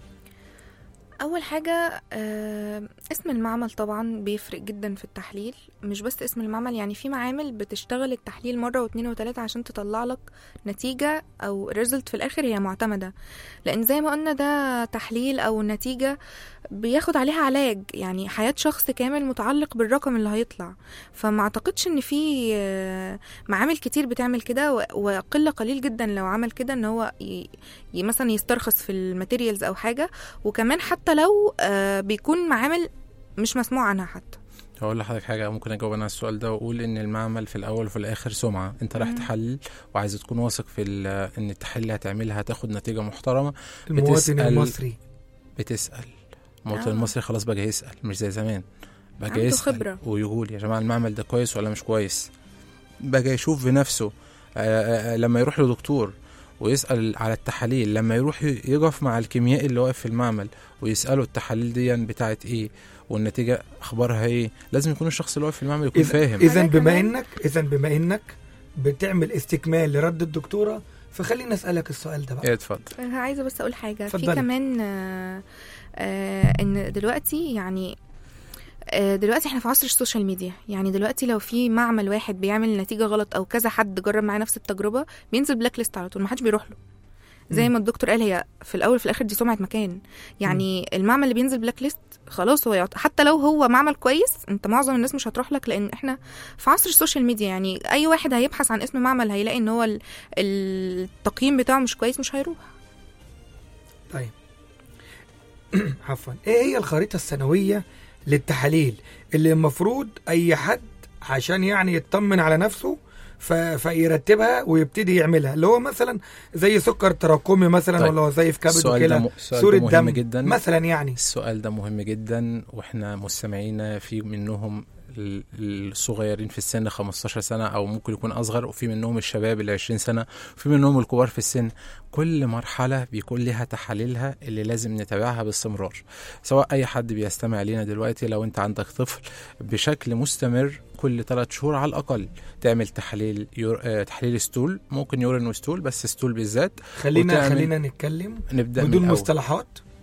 Speaker 4: اول حاجه آه، اسم المعمل طبعا بيفرق جدا في التحليل مش بس اسم المعمل يعني في معامل بتشتغل التحليل مره واثنين وثلاثه عشان تطلع لك نتيجه او ريزلت في الاخر هي معتمده لان زي ما قلنا ده تحليل او نتيجه بياخد عليها علاج يعني حياه شخص كامل متعلق بالرقم اللي هيطلع فما اعتقدش ان في آه، معامل كتير بتعمل كده و- وقله قليل جدا لو عمل كده ان هو ي- ي- مثلا يسترخص في الماتيريالز او حاجه وكمان حتى لو آه، بيكون معامل مش مسموع عنها حتى
Speaker 3: هقول لحضرتك حاجة ممكن أجاوب أنا على السؤال ده وأقول إن المعمل في الأول وفي الآخر سمعة، أنت رايح
Speaker 4: مم.
Speaker 3: تحلل وعايز تكون واثق في ال- إن التحليل اللي هتعملها هتاخد نتيجة محترمة
Speaker 2: المواطن
Speaker 3: بتسأل-
Speaker 2: المصري
Speaker 3: بتسأل المواطن
Speaker 4: آه.
Speaker 3: المصري خلاص بقى يسأل مش زي زمان بقى
Speaker 4: عنده
Speaker 3: يسأل
Speaker 4: خبرة.
Speaker 3: ويقول يا جماعة المعمل ده كويس ولا مش كويس بقى يشوف بنفسه آه، آه، لما يروح لدكتور ويسأل على التحاليل لما يروح ي- يقف مع الكيميائي اللي واقف في المعمل ويسأله التحاليل دي بتاعت ايه والنتيجة اخبارها ايه لازم يكون الشخص اللي واقف في المعمل يكون
Speaker 2: إذا-
Speaker 3: فاهم
Speaker 2: اذا
Speaker 4: أنا
Speaker 2: بما
Speaker 4: كمان-
Speaker 2: انك اذا بما انك بتعمل استكمال لرد الدكتوره فخليني اسالك السؤال ده بقى
Speaker 3: ايه اتفضل
Speaker 4: أنا عايزه بس اقول حاجه
Speaker 2: اتفضلي.
Speaker 4: في كمان آه، آه، ان دلوقتي يعني آه، دلوقتي احنا في عصر السوشيال ميديا يعني دلوقتي لو في معمل واحد بيعمل نتيجه غلط او كذا حد جرب معاه نفس التجربه بينزل بلاك ليست على طول ما حدش بيروح له زي
Speaker 2: مم.
Speaker 4: ما الدكتور قال هي في الاول وفي الاخر دي سمعه مكان يعني المعمل اللي بينزل بلاك ليست خلاص هو يعط... حتى لو هو معمل كويس انت معظم الناس مش هتروح لك لان احنا في عصر السوشيال ميديا يعني اي واحد هيبحث عن اسم معمل هيلاقي ان هو ال- التقييم بتاعه مش كويس مش هيروح
Speaker 2: طيب عفوا ايه هي الخريطه السنويه للتحاليل اللي المفروض اي حد عشان يعني يطمن على نفسه ف... فيرتبها ويبتدي يعملها اللي هو مثلا زي سكر تراكمي مثلا
Speaker 3: طيب.
Speaker 2: ولا وظائف كبد
Speaker 3: السؤال ده
Speaker 2: وكلى
Speaker 3: م... السؤال
Speaker 2: صورة
Speaker 3: ده مهم
Speaker 2: دم
Speaker 3: جدا
Speaker 2: مثلا يعني
Speaker 3: السؤال ده مهم جدا واحنا مستمعينا في منهم ال- الصغيرين في السن 15 سنة أو ممكن يكون أصغر وفي منهم الشباب اللي 20 سنة وفي منهم الكبار في السن كل مرحلة بيكون لها تحاليلها اللي لازم نتابعها باستمرار سواء أي حد بيستمع لينا دلوقتي لو أنت عندك طفل بشكل مستمر كل ثلاث شهور على الأقل تعمل تحليل يور... آه، تحليل ستول ممكن يورين وستول بس ستول بالذات
Speaker 2: خلينا
Speaker 3: وتعمل-
Speaker 2: خلينا نتكلم
Speaker 3: نبدأ من
Speaker 2: بدون
Speaker 3: الأول
Speaker 2: مصطلحات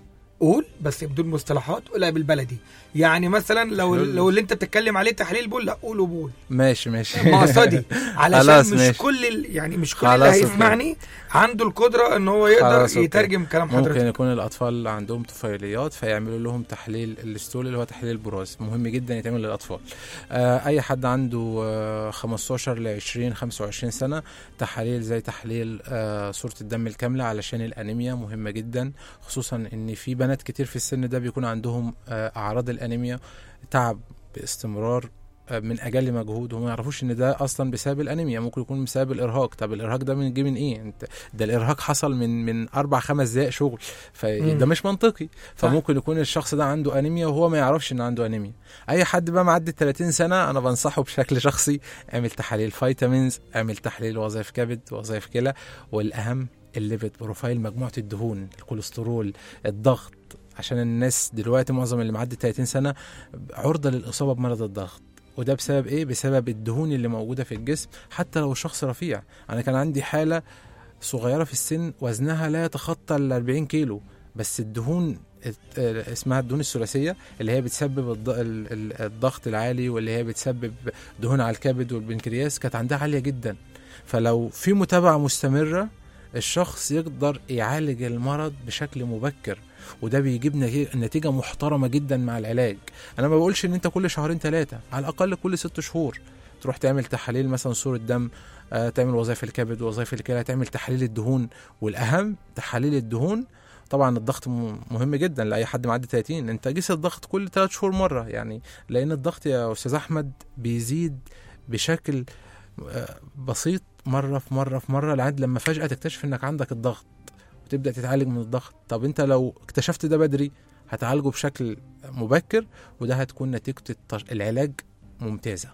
Speaker 2: قول بس بدون مصطلحات قولها بالبلدي يعني مثلا لو
Speaker 3: حلول.
Speaker 2: لو اللي انت بتتكلم عليه تحليل بول لا قوله بول
Speaker 3: ماشي ماشي
Speaker 2: مقصدي علشان
Speaker 3: خلاص
Speaker 2: مش
Speaker 3: ماشي.
Speaker 2: كل ال... يعني مش كل اللي
Speaker 3: خلاص أوكي.
Speaker 2: هيسمعني عنده القدره ان هو يقدر
Speaker 3: خلاص أوكي.
Speaker 2: يترجم كلام
Speaker 3: ممكن
Speaker 2: حضرتك
Speaker 3: يكون الاطفال اللي عندهم طفيليات فيعملوا لهم تحليل الستول اللي هو تحليل البراز مهم جدا يتعمل للاطفال آه اي حد عنده آه 15 ل 20 25 سنه تحاليل زي تحليل آه صوره الدم الكامله علشان الانيميا مهمه جدا خصوصا ان في بنات كتير في السن ده بيكون عندهم آه اعراض الانيميا تعب باستمرار آه، من اجل مجهود وما يعرفوش ان ده اصلا بسبب الانيميا ممكن يكون بسبب الارهاق طب الارهاق ده من جه من ايه انت ده الارهاق حصل من من اربع خمس دقائق شغل فده
Speaker 2: مم.
Speaker 3: مش منطقي فممكن يكون الشخص ده عنده انيميا وهو ما يعرفش ان عنده انيميا اي حد بقى معدي ال 30 سنه انا بنصحه بشكل شخصي اعمل تحاليل فيتامينز اعمل تحليل وظائف كبد وظائف كلى والاهم الليبيد بروفايل مجموعه الدهون الكوليسترول الضغط عشان الناس دلوقتي معظم اللي معدي 30 سنه عرضه للاصابه بمرض الضغط وده بسبب ايه بسبب الدهون اللي موجوده في الجسم حتى لو الشخص رفيع انا كان عندي حاله صغيره في السن وزنها لا يتخطى ال 40 كيلو بس الدهون ات- آه، اسمها الدهون الثلاثيه اللي هي بتسبب الض- ال- ال- الضغط العالي واللي هي بتسبب دهون على الكبد والبنكرياس كانت عندها عاليه جدا فلو في متابعه مستمره الشخص يقدر يعالج المرض بشكل مبكر وده بيجيب نتي- نتيجه محترمه جدا مع العلاج انا ما بقولش ان انت كل شهرين ثلاثه على الاقل كل ست شهور تروح تعمل تحاليل مثلا صوره دم آه، تعمل وظائف الكبد وظائف الكلى تعمل تحاليل الدهون والاهم تحاليل الدهون طبعا الضغط م- مهم جدا لاي حد معدي 30 انت قيس الضغط كل 3 شهور مره يعني لان الضغط يا استاذ احمد بيزيد بشكل آه، بسيط مره في مره في مره لحد لما فجاه تكتشف انك عندك الضغط وتبدا تتعالج من الضغط طب انت لو اكتشفت ده بدري هتعالجه بشكل مبكر وده هتكون نتيجه التش- العلاج ممتازه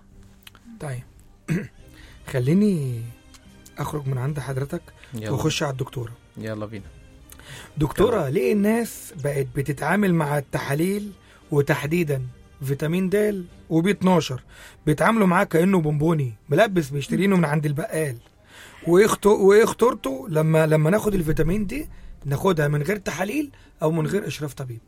Speaker 2: طيب خليني اخرج من عند حضرتك
Speaker 3: يلا
Speaker 2: واخش على الدكتوره
Speaker 3: يلا بينا
Speaker 2: دكتوره ليه الناس بقت بتتعامل مع التحاليل وتحديدا فيتامين د وبي 12 بيتعاملوا معاه كانه بونبوني ملبس بيشترينه من عند البقال وايه خطو- وايه خطورته لما لما ناخد الفيتامين دي ناخدها من غير تحاليل او من غير اشراف طبيب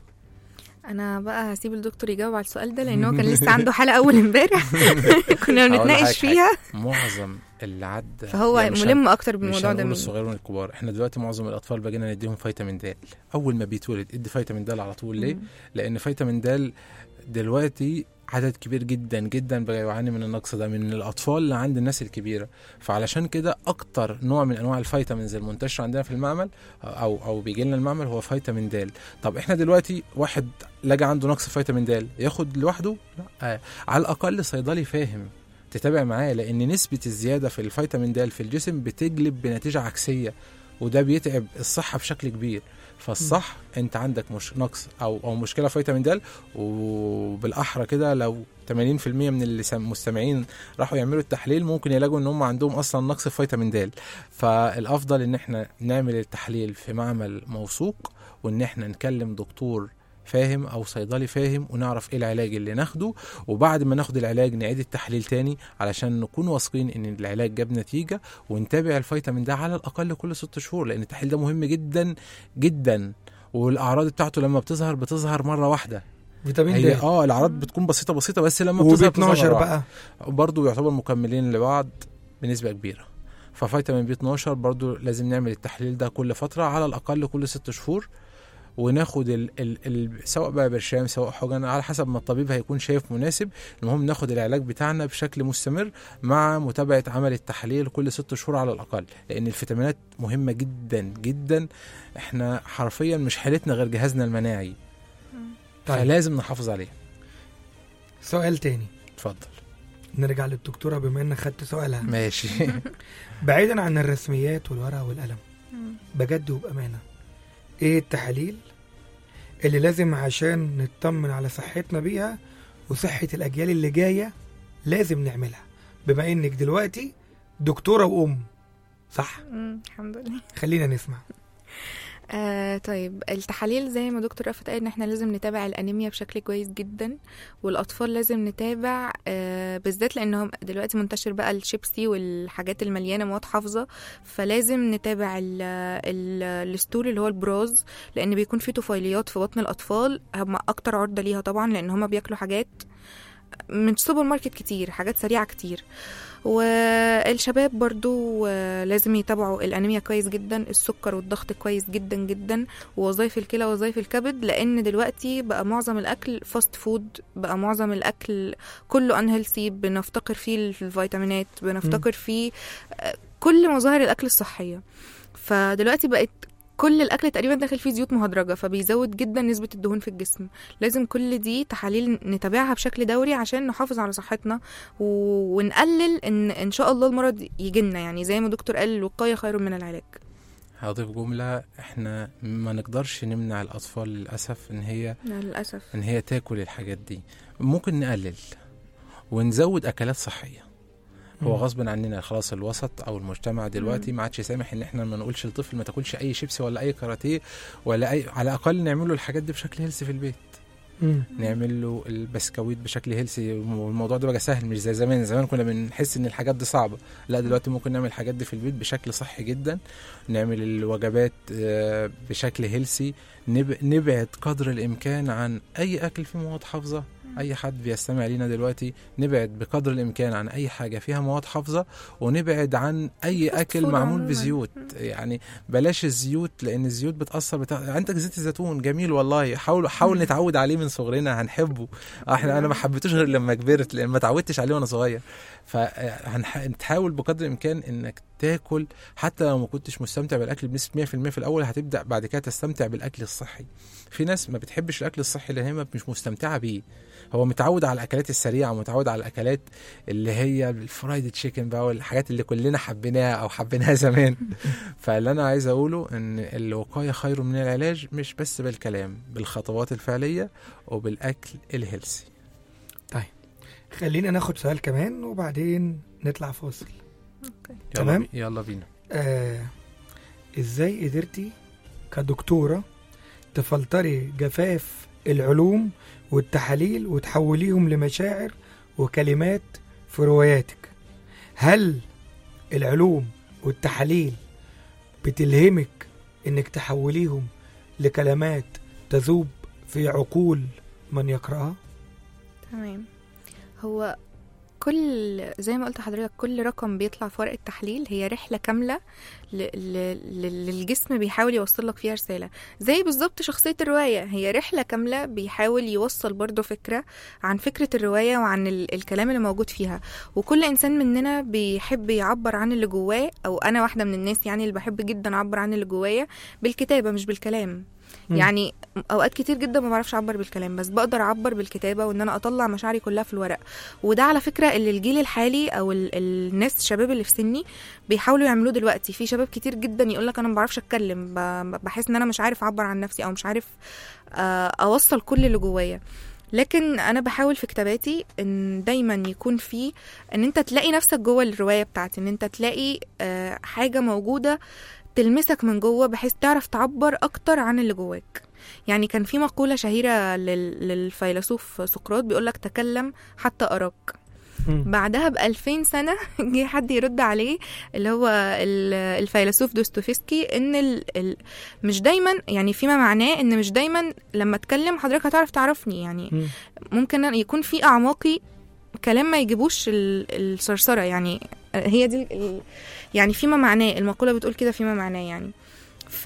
Speaker 4: انا بقى هسيب الدكتور يجاوب على السؤال ده لان هو كان لسه عنده حلقه اول امبارح كنا
Speaker 3: هقول
Speaker 4: بنتناقش
Speaker 3: لحضرتك
Speaker 4: فيها
Speaker 3: معظم اللي عدى
Speaker 4: فهو
Speaker 3: يعني مش
Speaker 4: ملم اكتر
Speaker 3: مش
Speaker 4: بالموضوع ده
Speaker 3: هنقول
Speaker 4: مني
Speaker 3: الصغيرين والكبار احنا دلوقتي معظم الاطفال بقينا نديهم فيتامين د اول ما بيتولد ادي فيتامين د على طول ليه
Speaker 4: مم.
Speaker 3: لان فيتامين د دلوقتي عدد كبير جدا جدا بقى يعاني من النقص ده من الاطفال لعند الناس الكبيره فعلشان كده اكتر نوع من انواع الفيتامينز المنتشره عندنا في المعمل او او بيجي لنا المعمل هو فيتامين د طب احنا دلوقتي واحد لقى عنده نقص فيتامين د ياخد لوحده لا آه. على الاقل صيدلي فاهم تتابع معاه لان نسبه الزياده في الفيتامين د في الجسم بتجلب بنتيجه عكسيه وده بيتعب الصحه بشكل كبير فالصح انت عندك مش نقص او او مشكله في فيتامين د وبالاحرى كده لو 80% من اللي سم- مستمعين راحوا يعملوا التحليل ممكن يلاقوا ان هم عندهم اصلا نقص في فيتامين د فالافضل ان احنا نعمل التحليل في معمل موثوق وان احنا نكلم دكتور فاهم او صيدلي فاهم ونعرف ايه العلاج اللي ناخده وبعد ما ناخد العلاج نعيد التحليل تاني علشان نكون واثقين ان العلاج جاب نتيجه ونتابع الفيتامين ده على الاقل كل ست شهور لان التحليل ده مهم جدا جدا والاعراض بتاعته لما بتظهر بتظهر مره واحده
Speaker 2: فيتامين
Speaker 3: هي
Speaker 2: د
Speaker 3: اه الاعراض بتكون بسيطه بسيطه بس لما
Speaker 2: وبي
Speaker 3: بتظهر بتظهر
Speaker 2: 12
Speaker 3: مرة واحدة.
Speaker 2: بقى
Speaker 3: برضه يعتبر مكملين لبعض بنسبه كبيره ففيتامين بي 12 برضه لازم نعمل التحليل ده كل فتره على الاقل كل ست شهور وناخد ال ال ال سواء بقى برشام سواء حقن على حسب ما الطبيب هيكون شايف مناسب المهم ناخد العلاج بتاعنا بشكل مستمر مع متابعه عمل التحليل كل ست شهور على الاقل لان الفيتامينات مهمه جدا جدا احنا حرفيا مش حالتنا غير جهازنا المناعي
Speaker 2: طيب
Speaker 3: فلازم نحافظ عليه
Speaker 2: سؤال تاني
Speaker 3: اتفضل
Speaker 2: نرجع للدكتوره بما انك خدت سؤالها
Speaker 3: ماشي
Speaker 2: بعيدا عن الرسميات والورقه والقلم
Speaker 4: مم.
Speaker 2: بجد وبامانه ايه التحاليل اللي لازم عشان نطمن على صحتنا بيها وصحه الاجيال اللي جايه لازم نعملها بما انك دلوقتي دكتوره وام صح
Speaker 4: مم. الحمد لله
Speaker 2: خلينا نسمع
Speaker 4: آه طيب التحاليل زي ما دكتور رفعت قال ان احنا لازم نتابع الانيميا بشكل كويس جدا والاطفال لازم نتابع آه بالذات لانهم دلوقتي منتشر بقى الشيبسي والحاجات المليانه مواد حافظه فلازم نتابع ال ال الستول اللي هو البراز لان بيكون فيه طفيليات في بطن الاطفال هم اكتر عرضه ليها طبعا لان هم بياكلوا حاجات من سوبر ماركت كتير حاجات سريعه كتير والشباب برضو آه، لازم يتابعوا الانيميا كويس جدا السكر والضغط كويس جدا جدا ووظائف الكلى ووظائف الكبد لان دلوقتي بقى معظم الاكل فاست فود بقى معظم الاكل كله انهيلثي بنفتقر فيه الفيتامينات بنفتقر فيه آه، كل مظاهر الاكل الصحيه فدلوقتي بقت كل الاكل تقريبا داخل فيه زيوت مهدرجه فبيزود جدا نسبه الدهون في الجسم لازم كل دي تحاليل نتابعها بشكل دوري عشان نحافظ على صحتنا و... ونقلل ان ان شاء الله المرض يجينا يعني زي ما دكتور قال الوقايه خير من العلاج
Speaker 3: هضيف جملة احنا ما نقدرش نمنع الأطفال للأسف إن هي
Speaker 4: للاسف
Speaker 3: إن هي تاكل الحاجات دي ممكن نقلل ونزود أكلات صحية هو
Speaker 2: مم.
Speaker 3: غصب عننا خلاص الوسط او المجتمع دلوقتي ما عادش سامح ان احنا ما نقولش للطفل ما تاكلش اي شيبسي ولا اي كاراتيه ولا اي على الاقل نعمل له الحاجات دي بشكل هيلثي في البيت
Speaker 2: مم.
Speaker 3: نعمل له البسكويت بشكل هيلثي والموضوع ده بقى سهل مش زي زمان زمان كنا بنحس ان الحاجات دي صعبه لا دلوقتي ممكن نعمل الحاجات دي في البيت بشكل صحي جدا نعمل الوجبات آه، بشكل هيلثي نب- نبعد قدر الامكان عن اي اكل فيه مواد حافظه اي حد بيستمع لينا دلوقتي نبعد بقدر الامكان عن اي حاجه فيها مواد حافظه ونبعد عن اي
Speaker 4: فاست
Speaker 3: اكل
Speaker 4: فود
Speaker 3: معمول
Speaker 4: عموماً.
Speaker 3: بزيوت يعني بلاش الزيوت لان الزيوت بتاثر بتاع... عندك زيت الزيتون جميل والله حاول حاول نتعود عليه من صغرنا هنحبه احنا انا ما حبيتوش غير لما كبرت لان ما اتعودتش عليه وانا صغير فهنحاول بقدر الامكان انك تاكل حتى لو ما كنتش مستمتع بالاكل بنسبه 100% في الاول هتبدا بعد كده تستمتع بالاكل الصحي في ناس ما بتحبش الاكل الصحي لان هي مش مستمتعه بيه هو متعود على الاكلات السريعه ومتعود على الاكلات اللي هي الفرايد تشيكن بقى والحاجات اللي كلنا حبيناها او حبيناها زمان فاللي انا عايز اقوله ان الوقايه خير من العلاج مش بس بالكلام بالخطوات الفعليه وبالاكل الهيلثي
Speaker 2: خلينا ناخد سؤال كمان وبعدين نطلع فاصل
Speaker 4: أوكي.
Speaker 3: يلا
Speaker 2: تمام.
Speaker 3: بي- يلا بينا
Speaker 2: آه ازاي قدرتي كدكتورة تفلتري جفاف العلوم والتحاليل وتحوليهم لمشاعر وكلمات في رواياتك هل العلوم والتحاليل بتلهمك انك تحوليهم لكلمات تذوب في عقول من يقرأها
Speaker 4: تمام هو كل زي ما قلت لحضرتك كل رقم بيطلع في ورقة تحليل هي رحلة كاملة ل... ل... ل- للجسم بيحاول يوصل لك فيها رسالة زي بالظبط شخصية الرواية هي رحلة كاملة بيحاول يوصل برضه فكرة عن فكرة الرواية وعن ال... الكلام اللي موجود فيها وكل إنسان مننا بيحب يعبر عن اللي جواه أو أنا واحدة من الناس يعني اللي بحب جدا أعبر عن اللي جوايا بالكتابة مش بالكلام
Speaker 2: مم.
Speaker 4: يعني اوقات كتير جدا ما بعرفش اعبر بالكلام بس بقدر اعبر بالكتابه وان انا اطلع مشاعري كلها في الورق وده على فكره اللي الجيل الحالي او ال- الناس الشباب اللي في سني بيحاولوا يعملوه دلوقتي في شباب كتير جدا يقول لك انا ما بعرفش اتكلم ب- بحس ان انا مش عارف اعبر عن نفسي او مش عارف آه، اوصل كل اللي جوايا لكن انا بحاول في كتاباتي ان دايما يكون في ان انت تلاقي نفسك جوه الروايه بتاعتي ان انت تلاقي آه، حاجه موجوده تلمسك من جوه بحيث تعرف تعبر اكتر عن اللي جواك يعني كان في مقولة شهيرة لل- للفيلسوف سقراط بيقولك تكلم حتى أراك
Speaker 2: مم.
Speaker 4: بعدها بألفين سنة جه حد يرد عليه اللي هو ال- الفيلسوف دوستويفسكي ان ال ال مش دايما يعني فيما معناه ان مش دايما لما اتكلم حضرتك هتعرف تعرفني يعني
Speaker 2: مم.
Speaker 4: ممكن يكون في اعماقي كلام ما يجيبوش ال- الصرصره يعني هي دي ال- ال- يعني فيما معناه المقوله بتقول كده فيما معناه يعني ف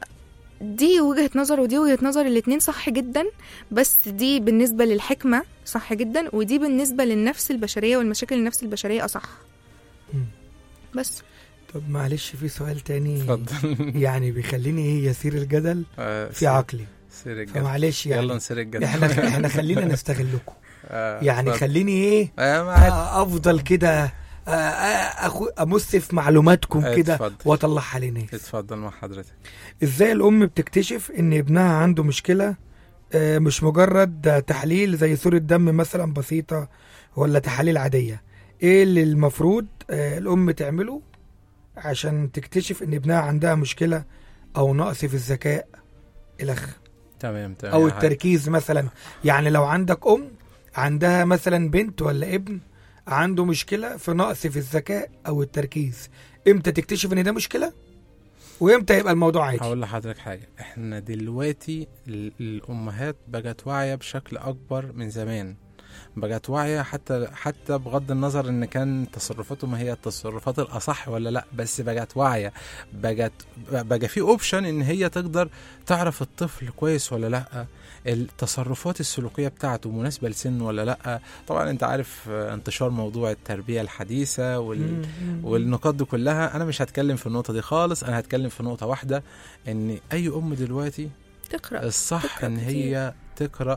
Speaker 4: دي وجهة نظر ودي وجهة نظر الاتنين صح جدا بس دي بالنسبة للحكمة صح جدا ودي بالنسبة للنفس البشرية والمشاكل النفس البشرية أصح
Speaker 2: مم.
Speaker 4: بس
Speaker 2: طب معلش في سؤال تاني
Speaker 3: اتفضل
Speaker 2: يعني بيخليني ايه يثير الجدل
Speaker 3: آه،
Speaker 2: في
Speaker 3: سير-
Speaker 2: عقلي
Speaker 3: سير الجد
Speaker 2: فمعلش
Speaker 3: يلا
Speaker 2: يعني
Speaker 3: نسير الجد
Speaker 2: احنا احنا خلينا نستغلكم
Speaker 3: آه،
Speaker 2: يعني
Speaker 3: اتفضل.
Speaker 2: خليني ايه
Speaker 3: آه، معاك.
Speaker 2: آه، افضل كده آه، آه، أخو- امس في معلوماتكم
Speaker 3: آه،
Speaker 2: كده
Speaker 3: اتفضل.
Speaker 2: واطلعها للناس
Speaker 3: اتفضل مع حضرتك
Speaker 2: ازاي الام بتكتشف ان ابنها عنده مشكله آه، مش مجرد آه، تحليل زي صوره دم مثلا بسيطه ولا تحاليل عاديه ايه اللي المفروض آه، الام تعمله عشان تكتشف ان ابنها عندها مشكله او نقص في الذكاء الخ
Speaker 3: تمام تمام
Speaker 2: او
Speaker 3: يا حاج.
Speaker 2: التركيز مثلا يعني لو عندك ام عندها مثلا بنت ولا ابن عنده مشكله في نقص في الذكاء او التركيز امتى تكتشف ان ده مشكله وامتى يبقى الموضوع عادي
Speaker 3: هقول لحضرتك حاجة احنا دلوقتي ال- الأمهات بقت واعية بشكل أكبر من زمان بقت واعية حتى حتى بغض النظر ان كان تصرفاتهم هي التصرفات الأصح ولا لا بس بقت واعية بقت بقى في اوبشن ان هي تقدر تعرف الطفل كويس ولا لا التصرفات السلوكية بتاعته مناسبة لسنه ولا لا طبعا انت عارف آه، انتشار موضوع التربية الحديثة وال...
Speaker 2: مم، مم.
Speaker 3: والنقاط دي كلها انا مش هتكلم في النقطه دي خالص انا هتكلم في نقطه واحده ان اي ام دلوقتي
Speaker 4: تقرا
Speaker 3: الصح
Speaker 4: تقرأ
Speaker 3: ان
Speaker 4: كتير.
Speaker 3: هي تقرا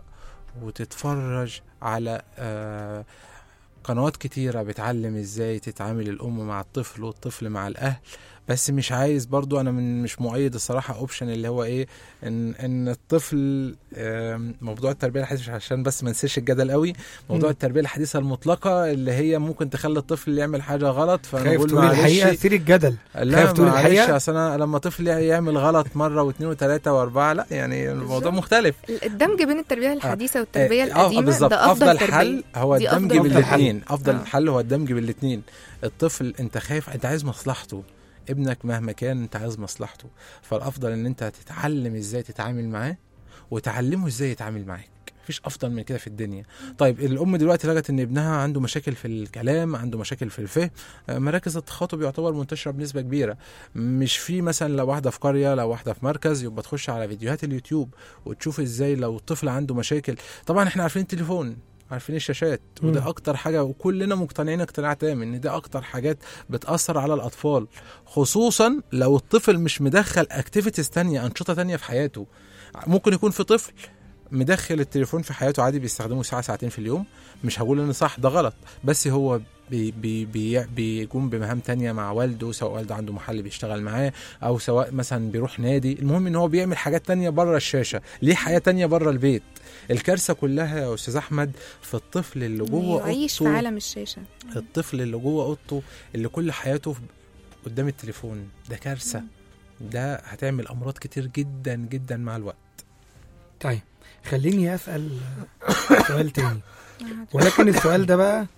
Speaker 3: وتتفرج على آه قنوات كتيرة بتعلم ازاي تتعامل الام مع الطفل والطفل مع الاهل بس مش عايز برضو انا من مش مؤيد الصراحة اوبشن اللي هو ايه ان ان الطفل آم، موضوع التربية الحديثة عشان بس ما ننساش الجدل قوي موضوع
Speaker 2: مم.
Speaker 3: التربية الحديثة المطلقة اللي هي ممكن تخلي الطفل يعمل حاجة غلط
Speaker 2: خايف
Speaker 3: فنقول
Speaker 2: تقول الحقيقه
Speaker 3: معلش
Speaker 2: سير الجدل
Speaker 3: لا
Speaker 2: خايف تقول
Speaker 3: معلش
Speaker 2: الحقيقة؟
Speaker 3: اصل انا لما طفل يعمل غلط مره واثنين وثلاثه واربعه لا يعني الموضوع
Speaker 4: بالظبط.
Speaker 3: مختلف
Speaker 4: الدمج بين التربيه الحديثه والتربيه
Speaker 3: آه،
Speaker 4: القديمه
Speaker 3: بالظبط
Speaker 4: ده افضل,
Speaker 3: افضل
Speaker 4: تربيه
Speaker 3: حل هو
Speaker 4: دي
Speaker 3: الدمج
Speaker 4: أفضل
Speaker 2: حل.
Speaker 3: بالاثنين افضل
Speaker 4: آه.
Speaker 3: حل هو الدمج بالاثنين الطفل انت خايف انت عايز مصلحته ابنك مهما كان انت عايز مصلحته فالافضل ان انت تتعلم ازاي تتعامل معاه وتعلمه ازاي يتعامل معاك مفيش افضل من كده في الدنيا طيب الام دلوقتي لقت ان ابنها عنده مشاكل في الكلام عنده مشاكل في الفهم آه، مراكز التخاطب يعتبر منتشره بنسبه كبيره مش في مثلا لو واحده في قريه لو واحده في مركز يبقى تخش على فيديوهات اليوتيوب وتشوف ازاي لو الطفل عنده مشاكل طبعا احنا عارفين التليفون عارفين الشاشات
Speaker 2: مم.
Speaker 3: وده اكتر حاجه وكلنا مقتنعين اقتناع تام ان ده اكتر حاجات بتاثر على الاطفال خصوصا لو الطفل مش مدخل اكتيفيتيز تانية انشطه تانية في حياته ممكن يكون في طفل مدخل التليفون في حياته عادي بيستخدمه ساعه ساعتين في اليوم مش هقول ان صح ده غلط بس هو بي بي بي بيقوم بمهام تانية مع والده سواء والده عنده محل بيشتغل معاه او سواء مثلا بيروح نادي المهم ان هو بيعمل حاجات تانية بره الشاشة ليه حياة تانية بره البيت الكارثة كلها يا استاذ احمد في الطفل اللي جوه
Speaker 4: يعيش في
Speaker 3: أوضته
Speaker 4: عالم الشاشه
Speaker 3: الطفل اللي جوه اوضته اللي كل حياته في- قدام التليفون ده كارثة ده هتعمل امراض كتير جدا جدا مع الوقت
Speaker 2: طيب خليني اسال سؤال تاني ولكن السؤال ده بقى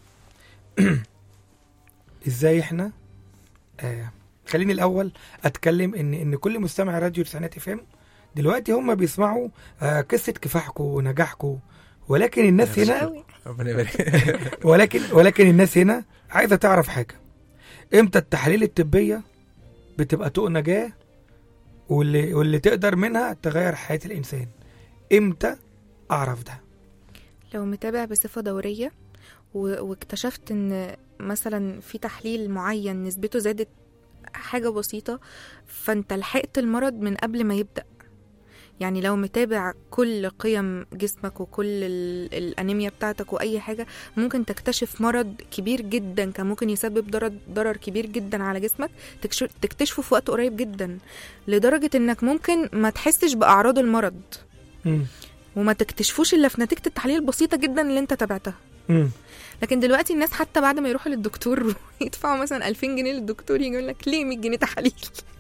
Speaker 2: ازاي احنا آه خليني الاول اتكلم ان ان كل مستمع راديو تسعينات اف ام دلوقتي هم بيسمعوا آه قصه كفاحكم ونجاحكم ولكن الناس هنا
Speaker 4: أوي.
Speaker 3: ربنا يبارك
Speaker 2: ولكن ولكن الناس هنا عايزه تعرف حاجه امتى التحاليل الطبيه بتبقى طوق نجاه واللي واللي تقدر منها تغير حياه الانسان امتى اعرف ده
Speaker 4: لو متابع بصفة دورية و- واكتشفت ان مثلا في تحليل معين نسبته زادت حاجة بسيطة فانت لحقت المرض من قبل ما يبدأ يعني لو متابع كل قيم جسمك وكل ال- الأنيميا بتاعتك وأي حاجة ممكن تكتشف مرض كبير جدا كان ممكن يسبب ضرر, ضرر كبير جدا على جسمك تكش- تكتشفه في وقت قريب جدا لدرجة انك ممكن ما تحسش بأعراض المرض
Speaker 2: مم.
Speaker 4: وما تكتشفوش الا في نتيجه التحاليل البسيطه جدا اللي انت تابعتها
Speaker 2: مم.
Speaker 4: لكن دلوقتي الناس حتى بعد ما يروحوا للدكتور يدفعوا مثلا 2000 جنيه للدكتور يجي يقول لك ليه 100 جنيه تحاليل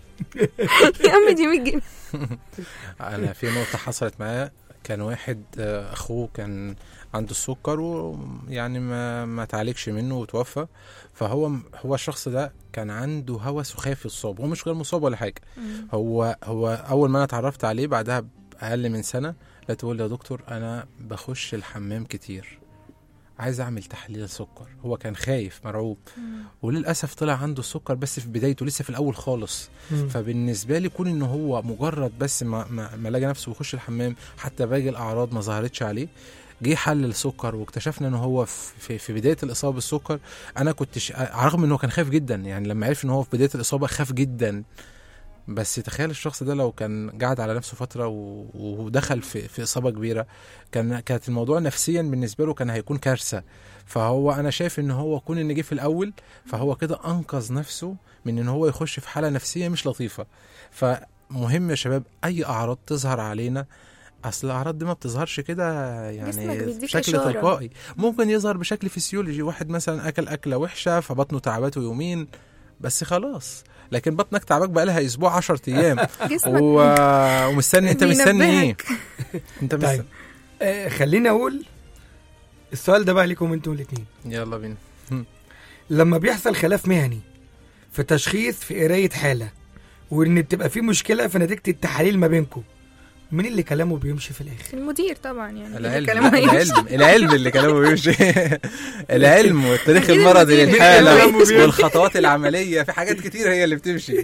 Speaker 4: يا عم دي 100 جنيه
Speaker 3: انا في نقطه حصلت معايا كان واحد آه، اخوه كان عنده السكر ويعني ما ما تعالجش منه وتوفى فهو هو الشخص ده كان عنده هوس وخايف يصاب هو مش غير مصاب ولا حاجه هو هو اول ما انا اتعرفت عليه بعدها باقل من سنه لا تقول لي يا دكتور انا بخش الحمام كتير عايز اعمل تحليل سكر هو كان خايف مرعوب وللاسف طلع عنده السكر بس في بدايته لسه في الاول خالص
Speaker 2: مم.
Speaker 3: فبالنسبه لي كون ان هو مجرد بس ما ما, ما لقى نفسه يخش الحمام حتى باقي الاعراض ما ظهرتش عليه جه حل السكر واكتشفنا ان هو في, في بدايه الاصابه بالسكر انا كنت ش... رغم ان هو كان خايف جدا يعني لما عرف ان هو في بدايه الاصابه خاف جدا بس تخيل الشخص ده لو كان قاعد على نفسه فتره و... ودخل في... في اصابه كبيره كان كانت الموضوع نفسيا بالنسبه له كان هيكون كارثه فهو انا شايف ان هو كون ان جه في الاول فهو كده انقذ نفسه من ان هو يخش في حاله نفسيه مش لطيفه فمهم يا شباب اي اعراض تظهر علينا اصل الاعراض دي ما بتظهرش كده
Speaker 4: جسمك
Speaker 3: يعني
Speaker 4: بيديك
Speaker 3: بشكل
Speaker 4: إشارة.
Speaker 3: تلقائي ممكن يظهر بشكل فسيولوجي واحد مثلا اكل اكله وحشه فبطنه تعبته يومين بس خلاص لكن بطنك تعبك بقى لها اسبوع 10 ايام
Speaker 4: جسمك
Speaker 3: و... ومستني انت مستني ايه
Speaker 4: بينبهك.
Speaker 3: انت
Speaker 2: طيب
Speaker 3: مستني
Speaker 2: آه خليني اقول السؤال ده بقى ليكم انتوا الاثنين
Speaker 3: يلا بينا
Speaker 2: لما بيحصل خلاف مهني في تشخيص في قرايه حاله وان بتبقى في مشكله في نتيجه التحاليل ما بينكم مين اللي كلامه بيمشي في الاخر
Speaker 4: المدير طبعا يعني
Speaker 3: العلم
Speaker 4: كلامه
Speaker 3: لا،
Speaker 4: هيمشي.
Speaker 3: العلم العلم اللي كلامه بيمشي العلم والتاريخ
Speaker 4: أكيد
Speaker 3: المرضي
Speaker 4: المدير
Speaker 3: للحاله
Speaker 2: كلامه بيمشي.
Speaker 3: والخطوات العمليه في حاجات كتير هي اللي بتمشي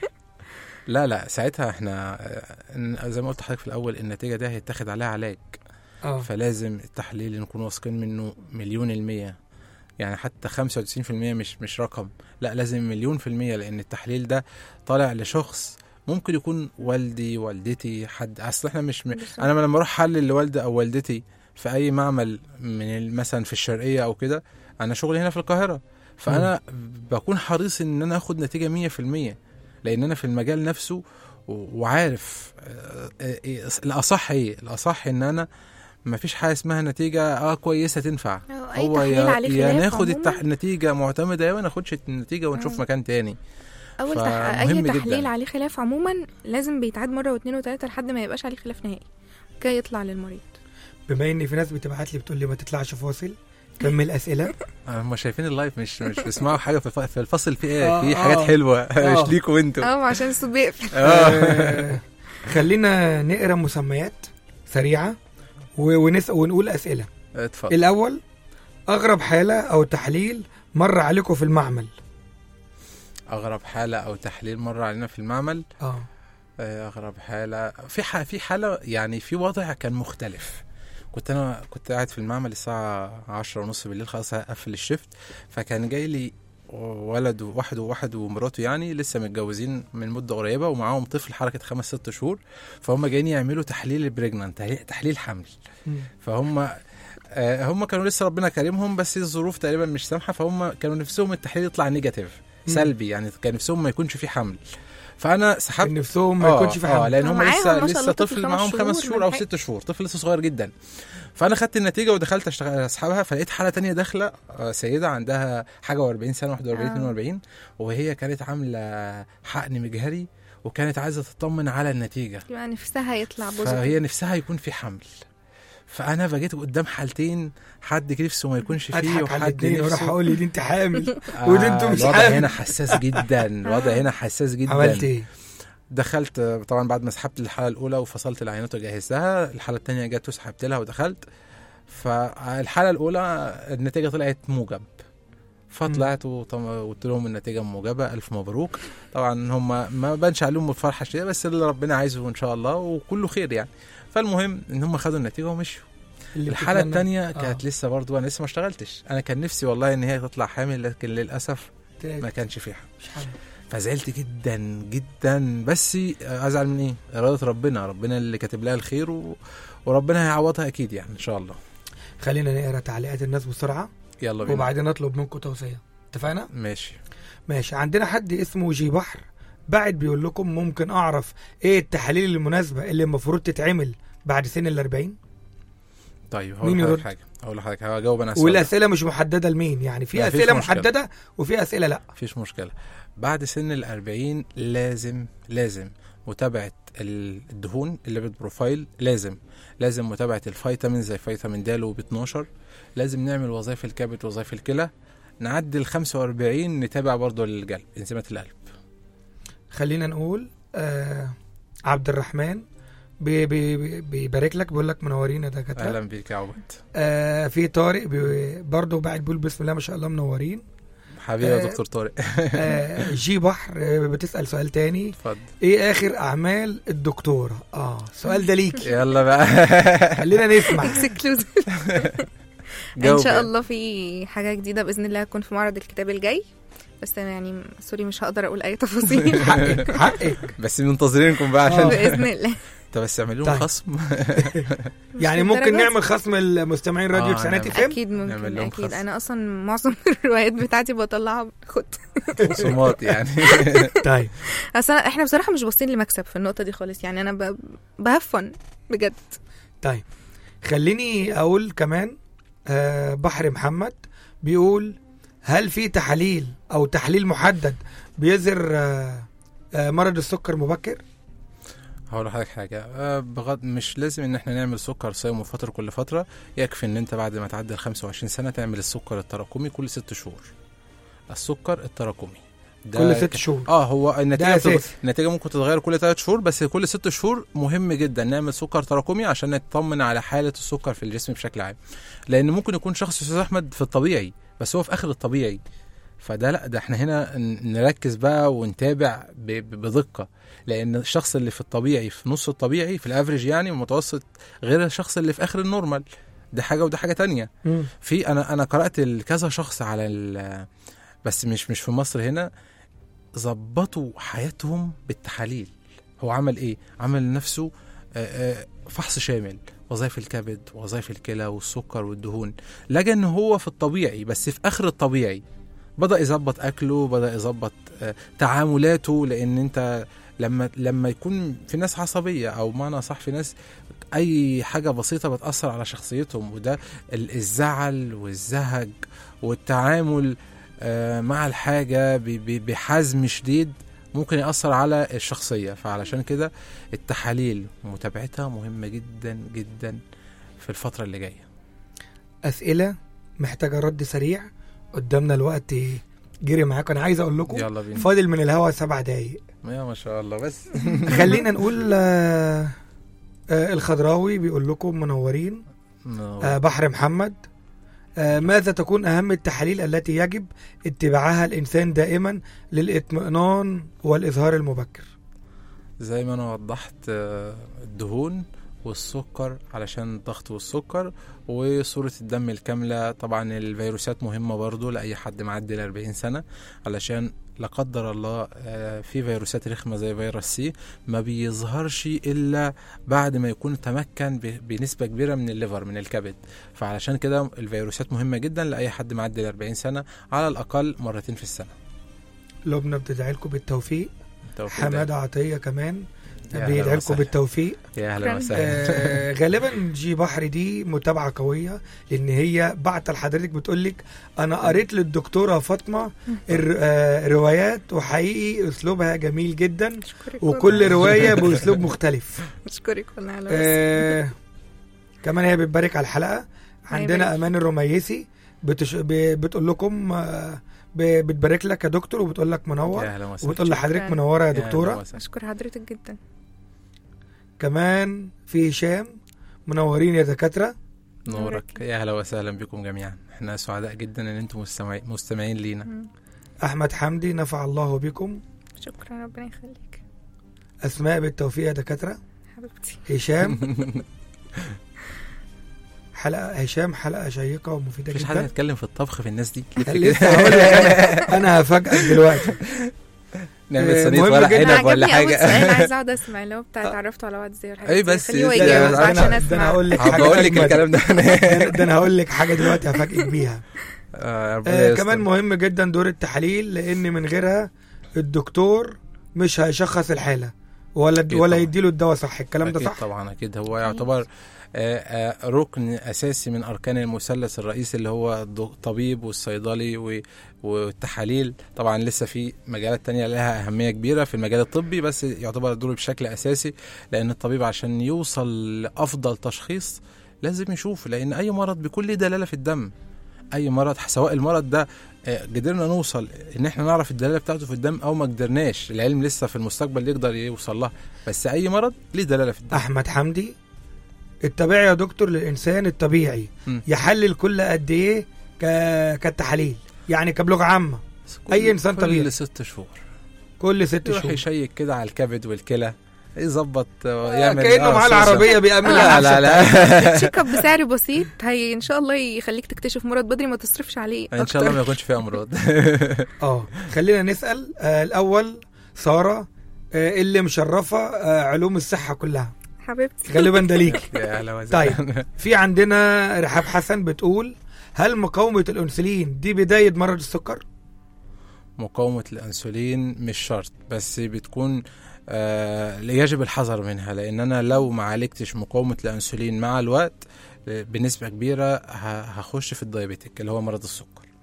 Speaker 3: لا لا ساعتها احنا آه، زي ما قلت لحضرتك في الاول النتيجه دي هيتاخد عليها علاج
Speaker 2: اه
Speaker 3: فلازم التحليل نكون واثقين منه مليون المية يعني حتى 95% مش مش رقم لا لازم مليون في المية لأن التحليل ده طالع لشخص ممكن يكون والدي والدتي حد اصل احنا مش م...
Speaker 4: بالظبط.
Speaker 3: انا لما اروح احلل لوالدي او والدتي في اي معمل من ال- مثلا في الشرقيه او كده انا شغلي هنا في القاهره فانا بكون حريص ان انا اخد نتيجه 100% لان انا في المجال نفسه و- وعارف آه، آه، إيه الاصح ايه الاصح ان انا ما فيش حاجه اسمها نتيجه اه كويسه تنفع
Speaker 4: أو أي
Speaker 3: هو
Speaker 4: تحليل
Speaker 3: يا,
Speaker 4: عليه
Speaker 3: يا
Speaker 4: خلاف
Speaker 3: ناخد
Speaker 4: عموماً.
Speaker 3: التح... النتيجه معتمده يا ما ناخدش النتيجه ونشوف
Speaker 4: آه.
Speaker 3: مكان تاني
Speaker 4: اول تح... اي
Speaker 3: فمهم
Speaker 4: تحليل
Speaker 3: جداً.
Speaker 4: عليه خلاف عموما لازم بيتعاد مره واثنين وثلاثه لحد ما يبقاش عليه خلاف نهائي كي يطلع للمريض
Speaker 2: بما ان في ناس بتبعت لي بتقول لي ما تطلعش فاصل كمل اسئله
Speaker 3: آه، هم شايفين اللايف مش مش بيسمعوا حاجه في الف- في الفصل في
Speaker 2: آه،
Speaker 3: ايه في حاجات
Speaker 2: آه.
Speaker 3: حلوه
Speaker 2: آه.
Speaker 3: مش ليكوا انتوا
Speaker 4: اه عشان الصوت بيقفل
Speaker 3: اه
Speaker 2: آه، خلينا نقرا مسميات سريعه و- ونس... ونقول اسئله
Speaker 3: اتفضل
Speaker 2: الاول اغرب حاله او تحليل مر عليكم في المعمل
Speaker 3: اغرب حاله او تحليل مر علينا في المعمل
Speaker 2: اه
Speaker 3: آه، اغرب حاله في ح... في حاله يعني في وضع كان مختلف كنت انا كنت قاعد في المعمل الساعه عشرة ونص بالليل خلاص هقفل الشفت فكان جاي لي ولد واحد وواحد ومراته يعني لسه متجوزين من مده قريبه ومعاهم طفل حركه خمس ست شهور فهم جايين يعملوا تحليل البريجنانت تحليل حمل
Speaker 2: مم.
Speaker 3: فهم آه، هم كانوا لسه ربنا كريمهم بس الظروف تقريبا مش سامحه فهم كانوا نفسهم التحليل يطلع نيجاتيف
Speaker 2: مم.
Speaker 3: سلبي يعني كان نفسهم ما يكونش فيه حمل فانا سحبت
Speaker 2: كان نفسهم ما يكونش في
Speaker 3: اه
Speaker 2: حمل
Speaker 3: لان هم
Speaker 4: ومعاهم
Speaker 3: لسه
Speaker 4: ما شاء
Speaker 3: لسه
Speaker 4: الله طفل
Speaker 3: طفل
Speaker 4: خمس
Speaker 3: معاهم خمس
Speaker 4: شهور
Speaker 3: شهور او
Speaker 4: ملحق.
Speaker 3: ست شهور طفل لسه صغير جدا فانا خدت النتيجه ودخلت اشتغل اسحبها فلقيت حاله تانية داخله آه، سيده عندها حاجه و40 سنه 41
Speaker 4: آه.
Speaker 3: 42 وهي كانت عامله حقن مجهري وكانت عايزه تطمن على النتيجه
Speaker 4: يبقى نفسها يطلع
Speaker 3: فهي
Speaker 4: بوزيتيف
Speaker 3: نفسها يكون في حمل فانا بقيت قدام حالتين حد كده نفسه ما يكونش فيه
Speaker 2: اضحك على
Speaker 3: وحد
Speaker 2: الاثنين وراح
Speaker 3: نفسه
Speaker 2: اقول لي دي انت حامل
Speaker 3: آه،
Speaker 2: ودي انتوا مش
Speaker 3: الوضع
Speaker 2: حامل.
Speaker 3: هنا حساس جدا الوضع هنا حساس جدا
Speaker 2: عملت ايه؟
Speaker 3: دخلت آه، طبعا بعد ما سحبت الحاله الاولى وفصلت العينات وجهزتها الحاله الثانيه جت وسحبت لها ودخلت فالحاله الاولى النتيجه طلعت موجب فطلعت وطم- وقلت لهم النتيجه موجبه الف مبروك طبعا هم ما بانش عليهم الفرحه شويه بس اللي ربنا عايزه ان شاء الله وكله خير يعني فالمهم ان هم خدوا النتيجه ومشوا
Speaker 2: اللي
Speaker 3: الحاله
Speaker 2: بتتمنى-
Speaker 3: الثانيه
Speaker 2: آه.
Speaker 3: كانت لسه برضو انا لسه ما اشتغلتش انا كان نفسي والله ان هي تطلع حامل لكن للاسف ما كانش فيها
Speaker 2: مش حامل
Speaker 3: فزعلت جدا جدا بس ازعل من ايه اراده ربنا ربنا اللي كاتب لها الخير و... وربنا هيعوضها اكيد يعني ان شاء الله
Speaker 2: خلينا نقرا تعليقات الناس بسرعه
Speaker 3: يلا بينا
Speaker 2: وبعدين نطلب منكم توصيه اتفقنا؟
Speaker 3: ماشي
Speaker 2: ماشي عندنا حد اسمه جي بحر بعد بيقول لكم ممكن اعرف ايه التحاليل المناسبه اللي المفروض تتعمل بعد سن ال 40
Speaker 3: طيب
Speaker 2: مين
Speaker 3: هقول
Speaker 2: يرد؟
Speaker 3: لحضرتك حاجه هقول لحضرتك هجاوب انا على السؤال ده.
Speaker 2: والاسئله مش محدده لمين يعني في
Speaker 3: لا، مفيش
Speaker 2: اسئله
Speaker 3: مشكلة.
Speaker 2: محدده وفي اسئله لا
Speaker 3: مفيش مشكله بعد سن الأربعين لازم لازم متابعة ال- الدهون اللي بروفايل لازم لازم متابعة الفيتامين زي فيتامين د وب 12 لازم نعمل وظائف الكبد وظائف الكلى نعدي ال 45 نتابع برضو القلب انزيمات القلب
Speaker 2: خلينا نقول آه عبد الرحمن بي- بي- بي- بيبارك لك بيقول لك منورين يا دكاتره
Speaker 3: اهلا بيك يا عبد
Speaker 2: آه في طارق بي برضه بعد بيقول بسم الله ما شاء الله منورين
Speaker 3: حبيبي يا
Speaker 2: آه.
Speaker 3: دكتور طارق
Speaker 2: آه جي بحر آه بتسال سؤال تاني
Speaker 3: اتفضل
Speaker 2: ايه اخر اعمال الدكتوره اه السؤال ده ليك
Speaker 3: يلا بقى
Speaker 2: خلينا نسمع
Speaker 4: اكسكلوزيف ان
Speaker 3: جاوب
Speaker 4: شاء
Speaker 3: يعني.
Speaker 4: الله في حاجه جديده باذن الله هتكون في معرض الكتاب الجاي بس يعني سوري مش هقدر اقول اي تفاصيل
Speaker 2: حقك حقك
Speaker 3: بس منتظرينكم بقى
Speaker 2: آه.
Speaker 3: عشان
Speaker 4: باذن الله
Speaker 3: طب بس اعملوا
Speaker 2: طيب.
Speaker 3: لهم خصم
Speaker 2: يعني
Speaker 4: مش
Speaker 2: ممكن
Speaker 4: للدرجة
Speaker 2: نعمل خصم المستمعين راديو
Speaker 3: آه،
Speaker 2: تسعينات
Speaker 3: نعمل.
Speaker 2: اف ام
Speaker 4: اكيد
Speaker 3: نعمل
Speaker 4: ممكن
Speaker 3: لهم
Speaker 4: اكيد
Speaker 3: خصم.
Speaker 4: انا اصلا معظم الروايات بتاعتي بطلعها خد
Speaker 3: خصومات يعني
Speaker 2: طيب
Speaker 4: اصل أنا- احنا بصراحه مش باصين لمكسب في النقطه دي خالص يعني انا ب... بهفن بجد
Speaker 2: طيب خليني اقول كمان آه بحر محمد بيقول هل في تحاليل او تحليل محدد بيظهر آه، آه، مرض السكر مبكر
Speaker 3: هقول لحضرتك حاجة آه، بغض مش لازم ان احنا نعمل سكر صيام وفترة كل فترة يكفي ان انت بعد ما تعدي ال 25 سنة تعمل السكر التراكمي كل ست شهور السكر التراكمي ده
Speaker 2: كل ست
Speaker 3: ك-
Speaker 2: شهور
Speaker 3: اه هو النتيجة
Speaker 2: ده
Speaker 3: بتغ...
Speaker 2: أساسي.
Speaker 3: النتيجة ممكن تتغير كل ثلاث شهور بس كل ست شهور مهم جدا نعمل سكر تراكمي عشان نطمن على حالة السكر في الجسم بشكل عام لان ممكن يكون شخص استاذ احمد في الطبيعي بس هو في اخر الطبيعي فده لا ده احنا هنا ن- نركز بقى ونتابع ب- ب- بدقة لان الشخص اللي في الطبيعي في نص الطبيعي في الافريج يعني المتوسط غير الشخص اللي في اخر النورمال ده حاجة وده حاجة تانية
Speaker 2: مم.
Speaker 3: في انا انا قرات كذا شخص على ال بس مش مش في مصر هنا ظبطوا حياتهم بالتحاليل هو عمل ايه عمل لنفسه آه، آه، فحص شامل وظائف الكبد وظائف الكلى والسكر والدهون لقى ان هو في الطبيعي بس في اخر الطبيعي بدا يظبط اكله بدا يظبط آه، تعاملاته لان انت لما لما يكون في ناس عصبيه او معنى صح في ناس اي حاجه بسيطه بتاثر على شخصيتهم وده ال- الزعل والزهج والتعامل آه، مع الحاجه ب- ب- بحزم شديد ممكن ياثر على الشخصيه فعلشان كده التحاليل ومتابعتها مهمه جدا جدا في الفتره اللي جايه
Speaker 2: اسئله محتاجه رد سريع قدامنا الوقت جري معاكم انا عايز اقول لكم
Speaker 3: يلا بينا
Speaker 2: فاضل من الهوا سبع دقايق
Speaker 3: يا ما شاء الله بس
Speaker 2: خلينا نقول آه، آه، الخضراوي بيقول لكم منورين آه، بحر محمد آه، ماذا تكون أهم التحاليل التي يجب اتباعها الإنسان دائما للإطمئنان والإظهار المبكر
Speaker 3: زي ما انا وضحت آه، الدهون والسكر علشان الضغط والسكر وصورة الدم الكاملة طبعا الفيروسات مهمة برضو لأي حد معدي ال 40 سنة علشان لا قدر الله آه، في فيروسات رخمة زي فيروس سي ما بيظهرش إلا بعد ما يكون تمكن ب- بنسبة كبيرة من الليفر من الكبد فعلشان كده الفيروسات مهمة جدا لأي حد معدي ال 40 سنة على الأقل مرتين في السنة
Speaker 2: لبنى بتدعي لكم بالتوفيق
Speaker 3: توفيق
Speaker 2: حمادة عطية كمان
Speaker 3: يا أهلا
Speaker 2: بيدعي لكم
Speaker 3: وسهلا.
Speaker 2: بالتوفيق
Speaker 3: يا أهلا
Speaker 4: شكراً.
Speaker 3: وسهلا
Speaker 2: آه غالبا جي بحر دي متابعة قوية لأن هي بعت لحضرتك بتقول لك أنا قريت للدكتورة فاطمة الر- آه روايات وحقيقي أسلوبها جميل جدا
Speaker 4: أشكرك
Speaker 2: وكل
Speaker 4: والله.
Speaker 2: رواية بأسلوب مختلف
Speaker 4: أشكرك والله على بس
Speaker 2: آه كمان هي بتبارك على الحلقه عندنا
Speaker 4: يبارك.
Speaker 2: امان الرميسي بتش... ب... بتقول لكم آه ب... بتبارك لك يا دكتور وبتقول لك منور
Speaker 3: يا أهلا وسهلا
Speaker 2: وبتقول لحضرتك
Speaker 4: شكراً.
Speaker 2: منوره يا
Speaker 3: يا أهلا
Speaker 2: دكتوره
Speaker 3: وسهلا.
Speaker 4: أشكر حضرتك جدا
Speaker 2: كمان في هشام منورين يا دكاتره
Speaker 3: نورك يا اهلا وسهلا بكم جميعا احنا سعداء جدا ان انتم مستمعي- مستمعين لينا
Speaker 4: مم.
Speaker 2: احمد حمدي نفع الله بكم
Speaker 4: شكرا ربنا يخليك
Speaker 2: اسماء بالتوفيق يا دكاتره
Speaker 4: حبيبتي
Speaker 2: هشام حلقه هشام حلقه شيقه ومفيده
Speaker 3: مفيش حد
Speaker 2: جدا
Speaker 3: هيتكلم في الطبخ في الناس دي ليه
Speaker 2: لسه هقول لك انا انا هفاجئك دلوقتي
Speaker 3: نعمل
Speaker 2: آه،
Speaker 3: صينيه
Speaker 2: مهم
Speaker 3: ورق
Speaker 2: جداً.
Speaker 4: أنا
Speaker 3: عنب ولا
Speaker 4: عجبني أول سؤال
Speaker 3: حاجه
Speaker 4: عايز أقعد أسمع اللي هو بتاع اتعرفتوا على بعض إزاي والحاجات
Speaker 3: أي
Speaker 4: دي.
Speaker 3: بس
Speaker 4: خليه هو
Speaker 3: ده-
Speaker 4: يجاوب
Speaker 3: ده
Speaker 4: عشان
Speaker 2: أنا- ده انا
Speaker 4: أسمع
Speaker 2: هقول لك حاجه
Speaker 3: بقول لك
Speaker 2: أجمل.
Speaker 3: الكلام ده
Speaker 2: ده ده انا هقول لك حاجه دلوقتي هفاجئك بيها
Speaker 3: آه، ربنا
Speaker 2: آه
Speaker 3: يستر.
Speaker 2: كمان مهم جدا دور التحاليل لان من غيرها الدكتور مش هيشخص الحاله ولا
Speaker 3: أكيد
Speaker 2: ولا
Speaker 3: طبعاً.
Speaker 2: يديله الدواء صح الكلام ده
Speaker 3: أكيد
Speaker 2: صح
Speaker 3: طبعا اكيد هو يعتبر آه، آه، ركن اساسي من اركان المثلث الرئيسي اللي هو الدو- الطبيب والصيدلي و- والتحاليل طبعا لسه في مجالات تانية لها اهميه كبيره في المجال الطبي بس يعتبر دوره بشكل اساسي لان الطبيب عشان يوصل لافضل تشخيص لازم يشوف لان اي مرض بيكون له دلاله في الدم اي مرض سواء المرض ده آه، قدرنا نوصل ان احنا نعرف الدلاله بتاعته في الدم او ما قدرناش العلم لسه في المستقبل يقدر يوصل لها بس اي مرض ليه دلاله في الدم
Speaker 2: احمد حمدي الطبيعي يا دكتور للانسان الطبيعي
Speaker 3: مم.
Speaker 2: يحلل كل قد ايه ك... كالتحاليل يعني كبلغه عامه أي إنسان طبيعي.
Speaker 3: كل ست شهور
Speaker 2: كل ست
Speaker 3: يروح
Speaker 2: شهور
Speaker 3: يشيك كده على الكبد والكلى يظبط آه،
Speaker 2: آه،
Speaker 3: يعمل
Speaker 2: كانه
Speaker 3: آه،
Speaker 2: معاه
Speaker 3: سوسة.
Speaker 2: العربيه بيأمن
Speaker 3: لا لا لا
Speaker 4: تشيك اب بسعر بسيط هي ان شاء الله يخليك تكتشف مرض بدري ما تصرفش عليه
Speaker 3: ان شاء الله ما
Speaker 4: أكتر.
Speaker 3: يكونش فيه امراض
Speaker 2: اه خلينا نسال آه الاول ساره آه اللي مشرفه آه علوم الصحه كلها
Speaker 4: حبيبتي
Speaker 2: غالبا ده ليكي
Speaker 3: يا أهلا وسهلا.
Speaker 2: طيب في عندنا رحاب حسن بتقول هل مقاومة الأنسولين دي بداية مرض السكر؟
Speaker 3: مقاومة الأنسولين مش شرط بس بتكون آه يجب الحذر منها لأن أنا لو ما عالجتش مقاومة الأنسولين مع الوقت آه، بنسبة كبيرة ه- هخش في الدايابيتك اللي هو مرض السكر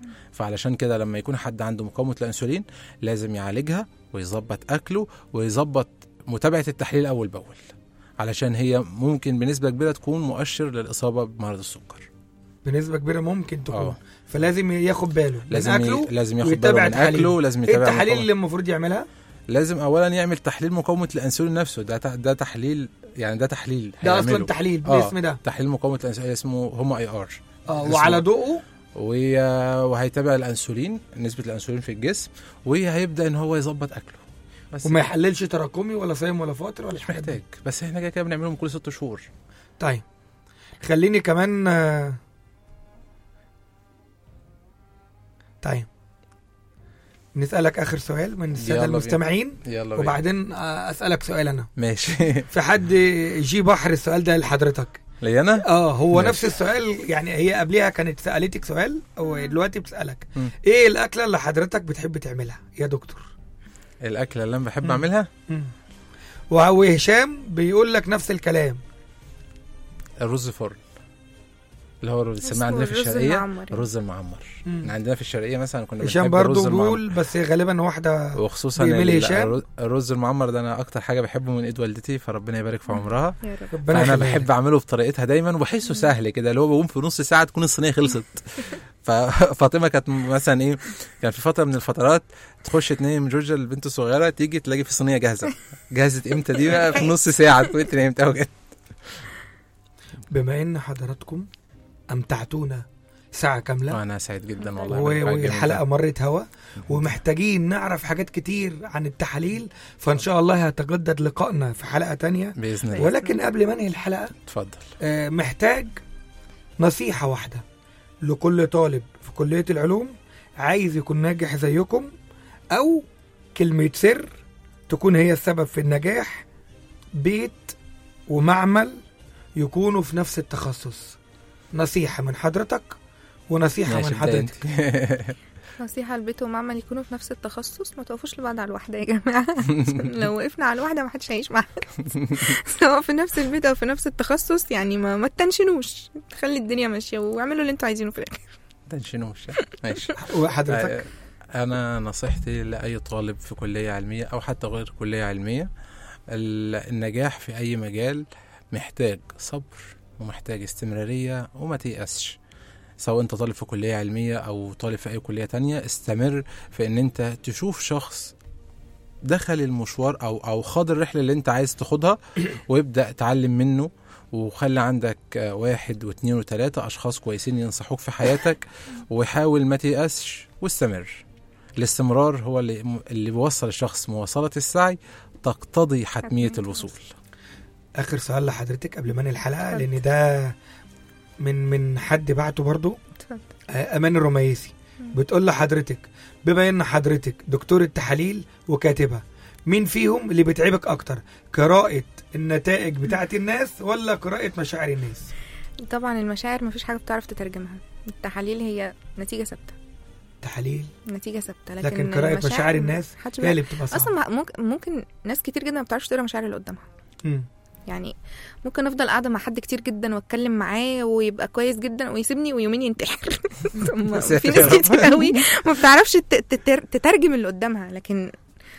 Speaker 3: فعلشان كده لما يكون حد عنده مقاومه الانسولين لازم يعالجها ويظبط اكله ويظبط متابعه التحليل اول باول علشان هي ممكن بنسبه كبيره تكون مؤشر للاصابه بمرض السكر
Speaker 2: بنسبه كبيره ممكن تكون
Speaker 3: اه
Speaker 2: فلازم ياخد باله
Speaker 3: لازم
Speaker 2: من
Speaker 3: ي...
Speaker 2: اكله
Speaker 3: لازم ياخد
Speaker 2: ويتابع
Speaker 3: باله من
Speaker 2: التحاليل.
Speaker 3: اكله لازم
Speaker 2: ايه
Speaker 3: يتابع
Speaker 2: التحاليل
Speaker 3: مقاومة.
Speaker 2: اللي المفروض يعملها
Speaker 3: لازم اولا يعمل تحليل مقاومه الانسولين نفسه ده ت- ده تحليل يعني ده تحليل
Speaker 2: ده اصلا
Speaker 3: هيعمله.
Speaker 2: تحليل
Speaker 3: آه.
Speaker 2: بالاسم ده
Speaker 3: تحليل مقاومه الانسولين اسمه هوما اي ار
Speaker 2: اه
Speaker 3: اسمه-
Speaker 2: وعلى ضوءه
Speaker 3: و- وهيتابع الانسولين نسبه الانسولين في الجسم وهيبدا ان هو يظبط اكله بس
Speaker 2: وما يحللش تراكمي ولا صايم ولا فاطر ولا
Speaker 3: مش
Speaker 2: الحاجات دي.
Speaker 3: محتاج بس احنا كده كده بنعملهم كل ست شهور
Speaker 2: طيب خليني كمان آه، طيب نسألك آخر سؤال من السادة
Speaker 3: يلا بينا.
Speaker 2: المستمعين
Speaker 3: يلا بينا
Speaker 2: وبعدين آه، أسألك سؤال أنا
Speaker 3: ماشي
Speaker 2: في حد جي بحر السؤال ده لحضرتك
Speaker 3: ليا انا
Speaker 2: اه هو
Speaker 3: ماشي.
Speaker 2: نفس السؤال يعني هي قبلها كانت سألتك سؤال ودلوقتي بتسألك
Speaker 3: مم.
Speaker 2: ايه الأكلة اللي حضرتك بتحب تعملها يا دكتور
Speaker 3: الاكله اللي انا بحب
Speaker 2: مم.
Speaker 3: اعملها
Speaker 2: مم. وهشام بيقول لك نفس الكلام
Speaker 3: الرز فرن اللي هو بنسميه
Speaker 4: اسمه
Speaker 3: عندنا في
Speaker 4: الرز
Speaker 3: الشرقيه
Speaker 4: المعمر.
Speaker 3: الرز المعمر
Speaker 2: مم.
Speaker 3: عندنا في الشرقيه مثلا كنا
Speaker 2: هشام
Speaker 3: بنحب
Speaker 2: برضو
Speaker 3: الرز المعمر
Speaker 2: بيقول بس غالبا واحدة
Speaker 3: وخصوصا
Speaker 2: بيميل
Speaker 3: ال-
Speaker 2: هشام.
Speaker 3: الرز- الرز المعمر ده انا اكتر حاجه بحبه من ايد والدتي فربنا يبارك في عمرها
Speaker 4: يا رب
Speaker 2: ربنا
Speaker 3: فانا
Speaker 2: يخليها
Speaker 3: بحب
Speaker 2: لك.
Speaker 3: اعمله بطريقتها دايما وبحسه سهل كده اللي هو بقوم في نص ساعه تكون الصينيه خلصت ففاطمه كانت مثلا ايه كان في فتره من الفترات تخش تنام جورجيا البنت الصغيره تيجي تلاقي في صينيه جاهزه جهزت امتى دي بقى في نص ساعه تكون انت نمتها وجت
Speaker 2: بما ان حضراتكم امتعتونا ساعة كاملة
Speaker 3: وانا سعيد جدا والله
Speaker 2: و-
Speaker 3: بالحاجة الجميلة.
Speaker 2: والحلقة مرت هوا ومحتاجين نعرف حاجات كتير عن التحاليل فإن شاء الله هيتجدد لقائنا في حلقة تانية
Speaker 3: باذن الله
Speaker 2: ولكن قبل ما انهي الحلقة
Speaker 3: اتفضل
Speaker 2: آه، محتاج نصيحة واحدة لكل طالب في كلية العلوم عايز يكون ناجح زيكم أو كلمة سر تكون هي السبب في النجاح بيت ومعمل يكونوا في نفس التخصص نصيحة من حضرتك ونصيحة
Speaker 3: ماشي
Speaker 2: من
Speaker 3: ابدأ انت
Speaker 2: حضرتك
Speaker 4: نصيحة البيت ومعمل يكونوا في نفس التخصص ما توقفوش لبعض على الواحدة يا جماعة عشان لو وقفنا على الواحدة ما حدش هيعيش معانا سواء في نفس البيت أو في نفس التخصص يعني ما ما تنشنوش خلي الدنيا ماشية واعملوا اللي انتوا عايزينه في الآخر
Speaker 3: تنشنوش ماشي
Speaker 2: وحضرتك
Speaker 3: انا نصيحتي لاي طالب في كليه علميه او حتى غير كليه علميه ال- النجاح في اي مجال محتاج صبر ومحتاج استمراريه وما تيأسش سواء انت طالب في كليه علميه او طالب في اي كليه تانية استمر في ان انت تشوف شخص دخل المشوار او او خاض الرحله اللي انت عايز تاخدها ويبدا تعلم منه وخلي عندك آه، واحد واثنين وثلاثة أشخاص كويسين ينصحوك في حياتك وحاول ما تيأسش واستمر الاستمرار هو اللي اللي بيوصل الشخص مواصلة السعي تقتضي حتمية
Speaker 4: حتمية
Speaker 3: الوصول
Speaker 2: آخر سؤال لحضرتك قبل ما انهي الحلقة لأن ده من من حد بعته برضو
Speaker 4: اتفضل.
Speaker 2: آه، امان الرميسي بتقول لحضرتك بما ان حضرتك دكتور التحاليل وكاتبه مين فيهم اللي بيتعبك اكتر قراءه النتائج بتاعت الناس ولا قراءه مشاعر الناس
Speaker 4: طبعا المشاعر مفيش حاجة بتعرف تترجمها التحاليل هي نتيجة ثابتة
Speaker 2: تحاليل
Speaker 4: نتيجة ثابتة لكن,
Speaker 2: لكن قراءه
Speaker 4: المشاعر
Speaker 2: مشاعر الناس
Speaker 4: محدش
Speaker 2: هي
Speaker 4: بيعرف.
Speaker 2: اللي بتبقى صعبه
Speaker 4: اصلا ما- ممكن ممكن ناس كتير جدا ما بتعرفش تقرا مشاعر اللي قدامها
Speaker 2: مم.
Speaker 4: يعني ممكن افضل قاعده مع حد كتير جدا واتكلم معاه ويبقى كويس جدا ويسيبني ويومين ينتحر طب ما- في
Speaker 3: ساتر
Speaker 4: ناس
Speaker 3: يا رب.
Speaker 4: كتير قوي ما بتعرفش تت- تتر- تترجم اللي قدامها لكن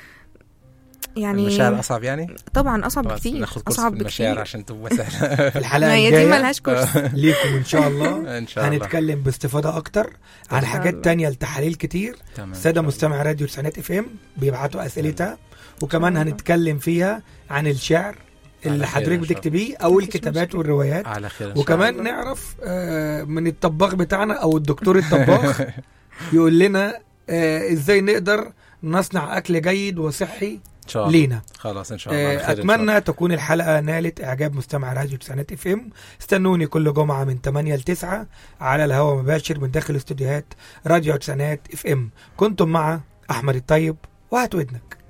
Speaker 4: يعني
Speaker 3: المشاعر أصعب يعني
Speaker 4: طبعا اصعب
Speaker 3: خلاص
Speaker 4: بكتير
Speaker 3: ناخد كورس
Speaker 4: اصعب
Speaker 3: في المشاعر
Speaker 4: بكتير
Speaker 3: عشان تبقى سهلة
Speaker 2: في الحلقه
Speaker 4: ما هي دي
Speaker 2: الجايه
Speaker 4: ملهاش كورس
Speaker 2: ليكم ان شاء الله
Speaker 3: إن شاء الله
Speaker 2: هنتكلم باستفاضه اكتر عن
Speaker 4: شاء
Speaker 2: حاجات
Speaker 4: الله.
Speaker 2: تانية لتحاليل كتير
Speaker 3: تمام إن
Speaker 2: ساده
Speaker 3: شاء الله.
Speaker 2: مستمع راديو تسعينات اف ام بيبعتوا اسئلتها وكمان
Speaker 4: شاء الله.
Speaker 2: هنتكلم فيها عن الشعر اللي
Speaker 3: على خير
Speaker 2: حضرتك
Speaker 3: إن شاء الله.
Speaker 2: بتكتبيه او
Speaker 4: مفيش
Speaker 2: الكتابات
Speaker 4: مشكلة.
Speaker 2: والروايات
Speaker 3: على خير إن شاء
Speaker 2: وكمان
Speaker 4: الله.
Speaker 2: نعرف آه، من الطباخ بتاعنا او الدكتور الطباخ يقول لنا آه، ازاي نقدر نصنع اكل جيد وصحي
Speaker 3: إن شاء الله
Speaker 2: لينا
Speaker 3: خلاص إن شاء الله على
Speaker 2: آه،
Speaker 3: خير إن شاء الله.
Speaker 2: اتمنى تكون الحلقه نالت اعجاب مستمع راديو تسعينات اف ام استنوني كل جمعه من 8 ل 9 على الهواء مباشر من داخل استوديوهات راديو تسعينات اف ام كنتم مع احمد الطيب وهات ودنك